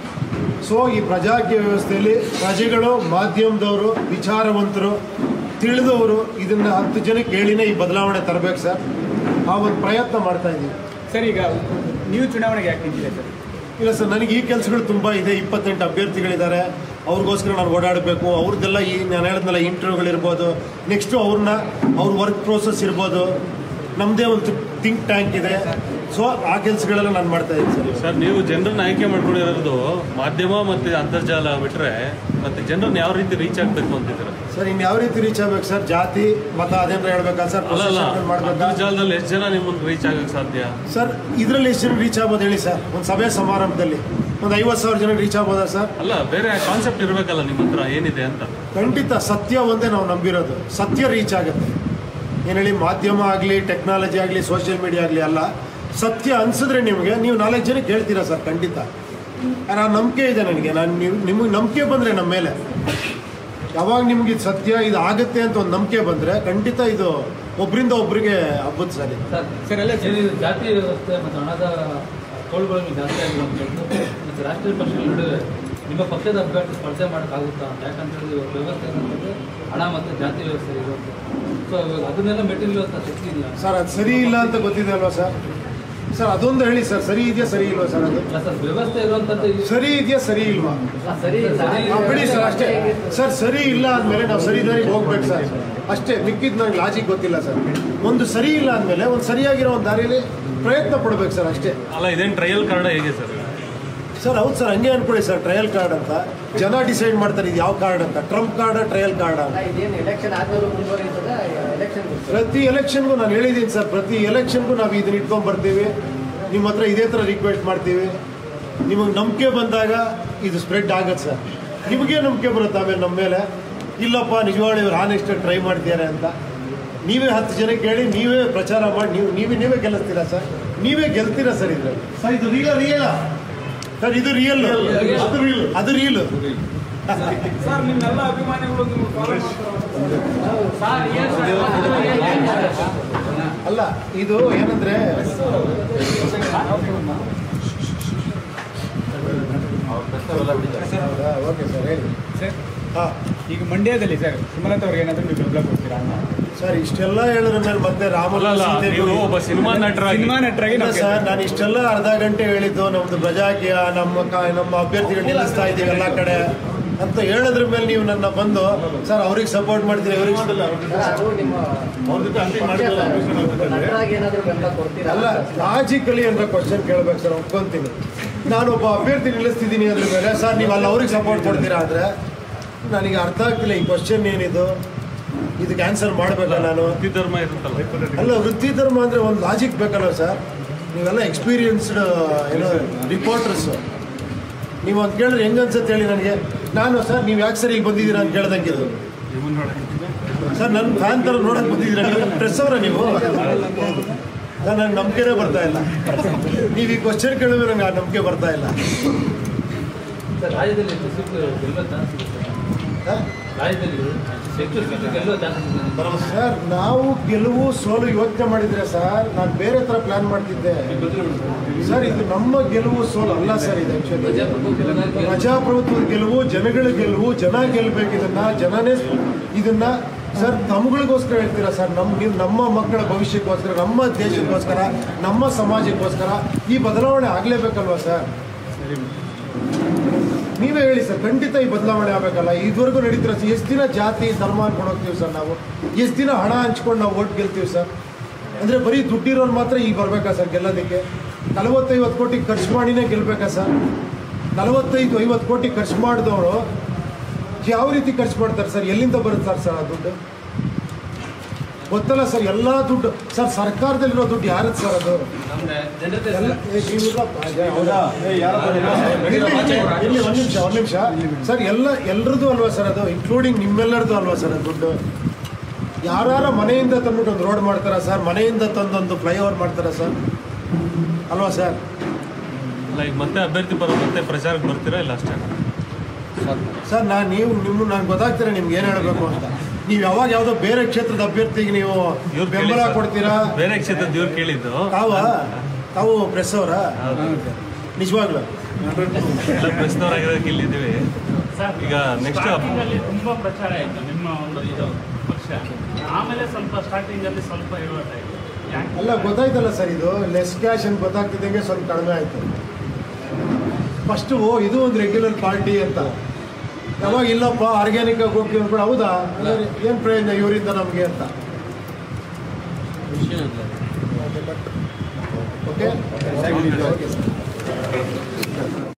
ಸೊ ಈ ಪ್ರಜಾಕೀಯ ವ್ಯವಸ್ಥೆಯಲ್ಲಿ ಪ್ರಜೆಗಳು ಮಾಧ್ಯಮದವರು ವಿಚಾರವಂತರು ತಿಳಿದವರು ಇದನ್ನ ಹತ್ತು ಜನಕ್ಕೆ ಹೇಳಿನೇ ಈ ಬದಲಾವಣೆ ತರಬೇಕು ಸರ್ ಆ ಒಂದು ಪ್ರಯತ್ನ ಮಾಡ್ತಾ ಇದ್ದೀವಿ ಸರ್ ಈಗ ನೀವು ಚುನಾವಣೆಗೆ ಯಾಕೆ ನಿಂತಿದೆ ಸರ್ ಇಲ್ಲ ಸರ್ ನನಗೆ ಈ ಕೆಲಸಗಳು ತುಂಬ ಇದೆ ಇಪ್ಪತ್ತೆಂಟು ಅಭ್ಯರ್ಥಿಗಳಿದ್ದಾರೆ ಅವ್ರಿಗೋಸ್ಕರ ನಾನು ಓಡಾಡಬೇಕು ಅವ್ರದ್ದೆಲ್ಲ ಈ ನಾನು ಹೇಳಿದ್ನಲ್ಲ ಇಂಟರ್ವ್ಯೂಗಳಿರ್ಬೋದು ನೆಕ್ಸ್ಟು ಅವ್ರನ್ನ ಅವ್ರ ವರ್ಕ್ ಪ್ರೋಸೆಸ್ ಇರ್ಬೋದು ನಮ್ಮದೇ ಒಂದು ಥಿಂಕ್ ಟ್ಯಾಂಕ್ ಇದೆ ಸೊ ಆ ಕೆಲಸಗಳೆಲ್ಲ ನಾನು ಮಾಡ್ತಾ ಇದ್ದೀನಿ ಸರ್ ಸರ್ ನೀವು ಜನರನ್ನ ಆಯ್ಕೆ ಮಾಡ್ಕೊಂಡಿರೋದು ಮಾಧ್ಯಮ ಮತ್ತೆ ಅಂತರ್ಜಾಲ ಬಿಟ್ರೆ ಮತ್ತೆ ಜನರನ್ನ ಯಾವ ರೀತಿ ರೀಚ್ ಆಗ್ಬೇಕು ಅಂತಿದ್ದೀರ ಸರ್ ಇನ್ನು ಯಾವ ರೀತಿ ರೀಚ್ ಆಗ್ಬೇಕು ಸರ್ ಜಾತಿ ಮತ ಅದೇನಾರ ಹೇಳ್ಬೇಕಾ ಸರ್ ಅಲ್ಲ ಅಲ್ಲ ಪ್ರೊಸೆಷನ್ಗಳು ಮಾಡ್ಬೇಕಾ ಅಂತರ್ಜಾಲದಲ್ಲಿ ಎಷ್ಟು ಜನ ನಿಮ್ಮನ್ನ ರೀಚ್ ಆಗಕ್ಕೆ ಸಾಧ್ಯ ಸರ್ ಇದರಲ್ಲಿ ಎಷ್ಟು ಜನ ರೀಚ್ ಆಗ್ಬೋದು ಹೇಳಿ ಸರ್ ಒಂದು ಸಭೆ ಸಮಾರಂಭದಲ್ಲಿ ಒಂದು ಐವತ್ತು ಸಾವಿರ ಜನ ರೀಚ್ ಆಗ್ಬೋದಾ ಸರ್ ಅಲ್ಲ ಬೇರೆ ಕಾನ್ಸೆಪ್ಟ್ ಇರಬೇಕಲ್ಲ ನಿಮ್ಮ ಹತ್ರ ಏನಿದೆ ಅಂತ ಖಂಡಿತ ಸತ್ಯ ಒಂದೇ ನಾವು ನಂಬಿರೋದು ಸತ್ಯ ರೀಚ್ ಆಗುತ್ತೆ ಏನು ಹೇಳಿ ಮಾಧ್ಯಮ ಆಗಲಿ ಟೆಕ್ನಾಲಜಿ ಆಗಲಿ ಸೋಷಿಯಲ್ ಮೀಡಿಯಾ ಆಗಲಿ ಅಲ್ಲ ಸತ್ಯ ಅನ್ಸಿದ್ರೆ ನಿಮಗೆ ನೀವು ನಾಲ್ಕು ಜನಕ್ಕೆ ಹೇಳ್ತೀರಾ ಸರ್ ಖಂಡಿತ ಆ ನಂಬಿಕೆ ಇದೆ ನನಗೆ ನಾನು ನೀವು ನಿಮಗೆ ನಂಬಿಕೆ ಬಂದರೆ ನಮ್ಮ ಮೇಲೆ ಯಾವಾಗ ನಿಮ್ಗೆ ಇದು ಸತ್ಯ ಇದು ಆಗುತ್ತೆ ಅಂತ ಒಂದು ನಂಬಿಕೆ ಬಂದರೆ ಖಂಡಿತ ಇದು ಒಬ್ಬರಿಂದ ಒಬ್ಬರಿಗೆ ಹಬ್ಬದ ಸರ್ ಇದು ಸರ್ ಸರ್, ಅಲ್ಲ ಸರ್. ಏನಿದು ಜಾತಿ ವ್ಯವಸ್ಥೆ ಮತ್ತು ಹಣದ ಕೋಳುಗಳು ಜಾಸ್ತಿ ಆಗಿರುವಂಥದ್ದು ಮತ್ತು ರಾಷ್ಟ್ರೀಯ ಪಕ್ಷಗಳ ನಡುವೆ ನಿಮ್ಮ ಪಕ್ಷದ ಅಭ್ಯರ್ಥಿ ಸ್ಪರ್ಧೆ ಮಾಡೋಕ್ಕಾಗುತ್ತಾ ಅಂತ ಯಾಕಂತ ಹೇಳಿದ್ರೆ ಇವಾಗ ವ್ಯವಸ್ಥೆ ಏನಂತಂದ್ರೆ ಹಣ ಮತ್ತು ಜಾತಿ ವ್ಯವಸ್ಥೆ ಇರುವಂಥದ್ದು ಸೊ ಇವಾಗ ಅದನ್ನೆಲ್ಲ ಮೆಟ್ಟಿರುವಂಥ ಶಕ್ತಿ ಇಲ್ಲ ಸರ್ ಅದು ಸರಿ ಇಲ್ಲ ಅಂತ ಗೊತ್ತಿದೆ ಅಲ್ವಾ ಸರ್ ಸರ್ ಅದೊಂದು ಹೇಳಿ ಸರ್ ಸರಿ ಇದೆಯಾ ಸರಿ ಇಲ್ವಾ ಸರ್ ಅದು ಅಲ್ಲ ಸರ್ ವ್ಯವಸ್ಥೆ ಇರುವಂಥದ್ದು ಈ- ಸರಿ ಇದೆಯಾ ಸರಿ ಇಲ್ವಾ ಸರಿ ಸರಿ ಹಾ, ಬಿಡಿ ಸರ್ ಅಷ್ಟೇ ಸರ್ ಸರಿ ಇಲ್ಲ ಅಂದಮೇಲೆ ನಾವು ಸರಿ ದಾರಿಗೆ ಹೋಗ್ಬೇಕು ಸರ್ ಅಷ್ಟೇ ಮಿಕ್ಕಿದ್ ನಂಗೆ ಲಾಜಿಕ್ ಗೊತ್ತಿಲ್ಲ ಸರ್ ಒಂದು ಸರಿ ಇಲ್ಲ ಅಂದಮೇಲೆ ಒಂದು ಸರಿಯಾಗಿರೋ ಒಂದು ದಾರಿಯಲ್ಲಿ ಪ್ರಯತ್ನ ಪಡ್ಬೇಕು ಸರ್ ಅಷ್ಟೇ ಅಲ್ಲ ಇದೇನು ಟ್ರಯಲ್ ಕಾರ್ಡ್ ಹೇಗೆ ಸರ್ ಸರ್ ಹೌದು ಸರ್ ಹಂಗೆ ಅನ್ಕೊಳ್ಳಿ ಸರ್ ಟ್ರಯಲ್ ಕಾರ್ಡ್ ಅಂತ ಜನ ಡಿಸೈಡ್ ಮಾಡ್ತಾರೆ ಇದು ಯಾವ ಕಾರ್ಡ್ ಅಂತ ಟ್ರಂಪ್ ಕಾರ್ಡ್ ಟ್ರಯಲ್ ಕಾರ್ಡ್ ಅಂತ ಇದೇನು ಎಲೆಕ್ಷನ್ ಆದ್ಮೇಲೆ ಮುಂದುವರಿತದ ಎಲೆಕ್ಷನ್ ಪ್ರತಿ ಎಲೆಕ್ಷನ್ಗೂ ನಾನು ಹೇಳಿದ್ದೀನಿ ಸರ್ ಪ್ರತಿ ಎಲೆಕ್ಷನ್ಗೂ ನಾವು ಇದನ್ನ ಇಟ್ಕೊಂಡ್ ಬರ್ತೀವಿ ನಿಮ್ಮ ಹತ್ರ ಇದೇ ಥರ ರಿಕ್ವೆಸ್ಟ್ ಮಾಡ್ತೀವಿ ನಿಮಗೆ ನಂಬಿಕೆ ಬಂದಾಗ ಇದು ಸ್ಪ್ರೆಡ್ ಆಗತ್ತೆ ಸರ್ ನಿಮಗೆ ನಂಬಿಕೆ ಬರುತ್ತೆ ಆಮೇಲೆ ನಮ್ಮ ಮೇಲೆ ಇಲ್ಲಪ್ಪ ನಿಜವಾಗ್ಲೂ ಇವ್ರು ಆನೆಸ್ಟ್ ಟ್ರೈ ಮಾಡ್ತಿದ್ದಾರೆ ಅಂತ ನೀವೇ ಹತ್ತು ಜನಕ್ಕೆ ಹೇಳಿ ನೀವೇ ಪ್ರಚಾರ ಮಾಡಿ ನೀವು ನೀವೇ ನೀವೇ ಗೆಲ್ಲಿಸ್ತೀರಾ ಸರ್ ನೀವೇ ಗೆಲ್ತೀರಾ ಸರ್ ಇದ್ರಲ್ಲಿ ಸರ್ ಇದು ರಿಯಲ್ ರಿಯಲ್ ಸರ್ ಇದು ರಿಯಲ್ ಅದು ರೀಲ್ ಅದು ರೀಲ್ ಸರ್ ನಿಮ್ಮೆಲ್ಲ ಅಭಿಮಾನಿಗಳು ನಿಮ್ಗೆ ಫಾಲೋ ಅಲ್ಲ ಇದು ಏನಂದ್ರೆ ಹೌದಾ? ಓಕೆ ಸರ್ ಹೇಳಿ ಸರ್ ಹಾಂ ಈಗ ಮಂಡ್ಯದಲ್ಲಿ ಸರ್ ಸುಮಲತಾ ಅವ್ರಿಗೆ ಏನಾದರೂ ನೀವು ಬೆಂಬಲ ಕೊಡ್ತೀರಾ ಅಂತ ಸರ್ ಇಷ್ಟೆಲ್ಲ ಹೇಳಿದ್ರ ಮೇಲೆ ಮತ್ತೆ ರಾಮಲ್ಲ ಅಲ್ಲ ನೀವು ಒಬ್ಬ ಸಿನಿಮಾ ನಟರಾಗಿ ಸಿನಿಮಾ ನಟರಾಗಿ ಇಲ್ಲ ನಾವು ಸರ್ ನಾನು ಇಷ್ಟೆಲ್ಲ ಅರ್ಧ ಗಂಟೆ ಹೇಳಿದ್ದು ನಮ್ದು ಪ್ರಜಾಕೀಯ ನಮ್ಮ ಕ- ನಮ್ಮ ಅಭ್ಯರ್ಥಿಗಳು ನಿಲ್ಲಿಸ್ತಾ ಇದ್ದೀವಿ ಎಲ್ಲ ಕಡೆ ಅಂತ ಹೇಳೋದ್ರ ಮೇಲೆ ನೀವು ನನ್ನ ಬಂದು ಸರ್ ಅವ್ರಿಗೆ ಸಪೋರ್ಟ್ ಮಾಡ್ತೀರಿ ಅವ್ರಿಗೆ ಸರ್, ಅದು ನಿಮ್ಮ ಅವ್ರ ಜೊತೆ ಅಂತಿ ಮಾಡಿದ್ರಲ್ಲ ಅಭಿಷೇಕ್ ಅವ್ರ ಜೊತೆ. ನಟರಾಗಿ ಏನಾದರೂ ಬೆಂಬಲ ಕೊಡ್ತೀರಾ ಅಲ್ಲ ಲಾಜಿಕಲಿ ಅಂತ ಕ್ವಶನ್ ಕೇಳ್ಬೇಕು ಸರ್ ಒಪ್ಕೊಂತೀನಿ ನಾನೊಬ್ಬ ಅಭ್ಯರ್ಥಿ ನಿಲ್ಲಿಸ್ತಿದ್ದೀನಿ ಅದ್ರ ಮೇಲೆ ಸರ್ ನೀವು ಅಲ್ಲಿ ಅವ್ರಿಗೆ ಸಪೋರ್ಟ್ ಕೊಡ್ತೀರಾ ಅಂದರೆ ನನಗೆ ಅರ್ಥ ಆಗ್ತಿಲ್ಲ ಈ ಕ್ವಶನ್ ಏನಿದು ಇದಕ್ಕೆ ಆನ್ಸರ್ ಮಾಡಬೇಕಾ ನಾನು ವೃತ್ತಿ ಧರ್ಮ ಇರುತ್ತಲ್ಲ ಅಲ್ಲ ವೃತ್ತಿ ಧರ್ಮ ಅಂದರೆ ಒಂದು ಲಾಜಿಕ್ ಬೇಕಲ್ಲ ಸರ್ ನೀವೆಲ್ಲ ಎಕ್ಸ್ಪೀರಿಯನ್ಸ್ಡ್ ಏನೋ ರಿಪೋರ್ಟರ್ಸು ನೀವು ಅಂತ ಕೇಳಿದ್ರೆ ಹೆಂಗೆ ಅನ್ಸುತ್ತೆ ಹೇಳಿ ನನಗೆ ನಾನು ಸರ್ ನೀವು ಯಾಕೆ ಸರ್ ಈಗ ಬಂದಿದ್ದೀರಾ ಅಂತ ಕೇಳ್ದಂಗೆ ಇದು ಸರ್ ನನ್ನ ಫ್ಯಾನ್ ಥರ ನೋಡಕ್ಕೆ ಬಂದಿದ್ದೀರಾ ನೀವು ಪ್ರೆಸ್ ಅವರ ನೀವು ಸರ್ ನನಗೆ ನಂಬಿಕೆನೇ ಬರ್ತಾ ಇಲ್ಲ ನೀವು ಈ ಕ್ವಶನ್ ಕೇಳಿದ್ರೆ ನನಗೆ ಆ ನಂಬಿಕೆ ಬರ್ತಾ ಇಲ್ಲ ಸರ್ ರಾಜ್ಯದಲ್ಲಿ ಎಷ್ಟು ಸೀಟು ಗೆಲ್ಲೋ ಚಾನ್ಸ್ ಇದೆ ಸರ್ ಹಾ? ರಾಜ್ಯದಲ್ಲಿ ಎಷ್ಟು ಸೀಟು ಗೆಲ್ಲೋ ಚಾನ್ಸ್ ಇದೆ ಸರ್ ನಾವು ಗೆಲುವು ಸೋಲು ಯೋಚನೆ ಮಾಡಿದ್ರೆ ಸರ್ ನಾನು ಬೇರೆ ಥರ ಪ್ಲಾನ್ ಮಾಡ್ತಿದ್ದೆ ಸರ್ ಇದು ನಮ್ಮ ಗೆಲುವು ಸೋಲು ಅಲ್ಲ ಸರ್ ಇದು ಆ್ಯಕ್ಚುಲಿ ಪ್ರಜಾಪ್ರಭುತ್ವದ ಪ್ರಜಾಪ್ರಭುತ್ವದ ಗೆಲುವು ಜನಗಳ ಗೆಲುವು ಜನ ಗೆಲ್ಲಬೇಕು ಇದನ್ನ ಜನನೇ ಇದನ್ನ ಸರ್ ತಮ್ಗಳಿಗೋಸ್ಕರ ಹೇಳ್ತೀರಾ ಸರ್ ನಮ್ಗೆ ನಮ್ಮ ಮಕ್ಕಳ ಭವಿಷ್ಯಕ್ಕೋಸ್ಕರ ನಮ್ಮ ದೇಶಕ್ಕೋಸ್ಕರ ನಮ್ಮ ಸಮಾಜಕ್ಕೋಸ್ಕರ ಈ ಬದಲಾವಣೆ ಆಗಲೇಬೇಕಲ್ವಾ ಸರ್ ನೀವೇ ಹೇಳಿ ಸರ್ ಖಂಡಿತ ಈ ಬದಲಾವಣೆ ಆಗಬೇಕಲ್ಲ ಇದುವರೆಗೂ ನಡೀತಿರೋ ಎಷ್ಟು ದಿನ ಜಾತಿ ಧರ್ಮ ಅನ್ಕೊಂಡು ಹೋಗ್ತೀವಿ ಸರ್ ನಾವು ಎಷ್ಟು ದಿನ ಹಣ ಹಂಚ್ಕೊಂಡು ನಾವು ಓಟ್ ಗೆಲ್ತೀವಿ ಸರ್ ಅಂದರೆ ಬರೀ ದುಡ್ಡಿರೋರು ಮಾತ್ರ ಈಗ ಬರಬೇಕಾ ಸರ್ ಗೆಲ್ಲೋದಕ್ಕೆ ನಲವತ್ತೈವತ್ತು ಕೋಟಿ ಖರ್ಚು ಮಾಡಿನೇ ಗೆಲ್ಲಬೇಕಾ ಸರ್ ನಲವತ್ತೈದು ಐವತ್ತು ಕೋಟಿ ಖರ್ಚು ಮಾಡಿದವರು ಯಾವ ರೀತಿ ಖರ್ಚು ಮಾಡ್ತಾರೆ ಸರ್ ಎಲ್ಲಿಂದ ಬರುತ್ತೆ ಸರ್ ಸರ್ ಆ ದುಡ್ಡು ಗೊತ್ತಲ್ಲ ಸರ್ ಎಲ್ಲ ದುಡ್ಡು ಸರ್ ಸರ್ಕಾರದಲ್ಲಿರೋ ದುಡ್ಡು ಯಾರದ್ದು ಸರ್ ಅದು ನಮ್ಗೆ ಜನತೆ ಎಲ್ಲ ಏ, ನೀವಿಲ್ಲಪ್ಪ, ಏ, ಹೌದಾ? ಇರ್ಲಿ, ಇರ್ಲಿ, ಇರ್ಲಿ, ಒಂದ್ ನಿಮಿಷ ಒಂದ್ ನಿಮಿಷ ಸರ್ ಎಲ್ಲ ಎಲ್ರದ್ದು ಅಲ್ವಾ ಸರ್ ಅದು ಇನ್ಕ್ಲೂಡಿಂಗ್ ನಿಮ್ಮೆಲ್ಲರದು ಅಲ್ವಾ ಸರ್ ಅದು ದುಡ್ಡು ಯಾರ ಮನೆಯಿಂದ ತಂದ್ಬಿಟ್ಟು ಒಂದು ರೋಡ್ ಮಾಡ್ತಾರಾ ಸರ್ ಮನೆಯಿಂದ ತಂದೊಂದು ಫ್ಲೈಓವರ್ ಮಾಡ್ತಾರಾ ಸರ್ ಅಲ್ವಾ ಸರ್ ಅಲ್ಲ ಈಗ ಮತ್ತೆ ಅಭ್ಯರ್ಥಿ ಬರೋ ಮತ್ತೆ ಪ್ರಚಾರಕ್ಕೆ ಬರ್ತೀರಾ ಇಲ್ಲ ಅಷ್ಟೇ ಸರ್ ನಾನು ನೀವು ನಿಮ್ಮ ನಾನು ಗೊತ್ತಾಗ್ತೀರಾ ನಿಮ್ಗೆ ಏನು ಹೇಳಬೇಕು ಅಂತ ನೀವು ಯಾವಾಗ ಯಾವುದೋ ಬೇರೆ ಕ್ಷೇತ್ರದ ಅಭ್ಯರ್ಥಿಗೆ ನೀವು ಇವ್ರು ಕೇಳಿ ಬೆಂಬಲ ಸರ್. ಕೊಡ್ತೀರಾ ಬೇರೆ ಕ್ಷೇತ್ರದ ಇವ್ರು ಕೇಳಿದ್ದು ತಾವ ತಾವು ಪ್ರೆಸ್ ಅವರಾ ನಿಜವಾಗ್ಲೂ ಎಲ್ಲ ಪ್ರಶ್ನವರಾಗಿರೋದಕ್ಕೆ ಇಲ್ಲಿದ್ದೀವಿ ಈಗ ನೆಕ್ಸ್ಟ್ ಸ್ಟಾರ್ಟಿಂಗ್ ಅಲ್ಲಿ ತುಂಬಾ ಪ್ರಚಾರ ಆಯ್ತು ನಿಮ್ಮ ಒಂದು ಇದು ಪಕ್ಷ ಆಮೇಲೆ ಸ್ವಲ್ಪ ಸ್ಟಾರ್ಟಿಂಗ್ ಅಲ್ಲಿ ಸ್ವಲ್ಪ ಇರುವಂತ ಯಾಕೆ ಅಲ್ಲ ಗೊತ್ತಾಯ್ತಲ್ಲ ಸರ್ ಇದು ಲೆಸ್ ಕ್ಯಾಶ್ ಅಂತ ಗೊತ್ತಾಗ್ತಿದ್ದಂಗೆ ಸ್ವಲ್ಪ ಕಡಿಮೆ ಆಯ್ತು ಫಸ್ಟು ಓ ಇದು ಒಂದು ರೆಗ್ಯುಲರ್ ಪಾರ್ಟಿ ಅಂತ ಯಾವಾಗ ಇಲ್ಲಪ್ಪ ಆರ್ಗ್ಯಾನಿಕ್ ಆಗಿ ಹೋಗ್ತೀವಿ ಅನ್ಕೊಂಡು ಹೌದಾ ಏನು ಪ್ರಯೋಜನ ಇವರಿಂದ ನಮಗೆ ಅಂತ ಓಕೆ ಓಕೆ ಸರ್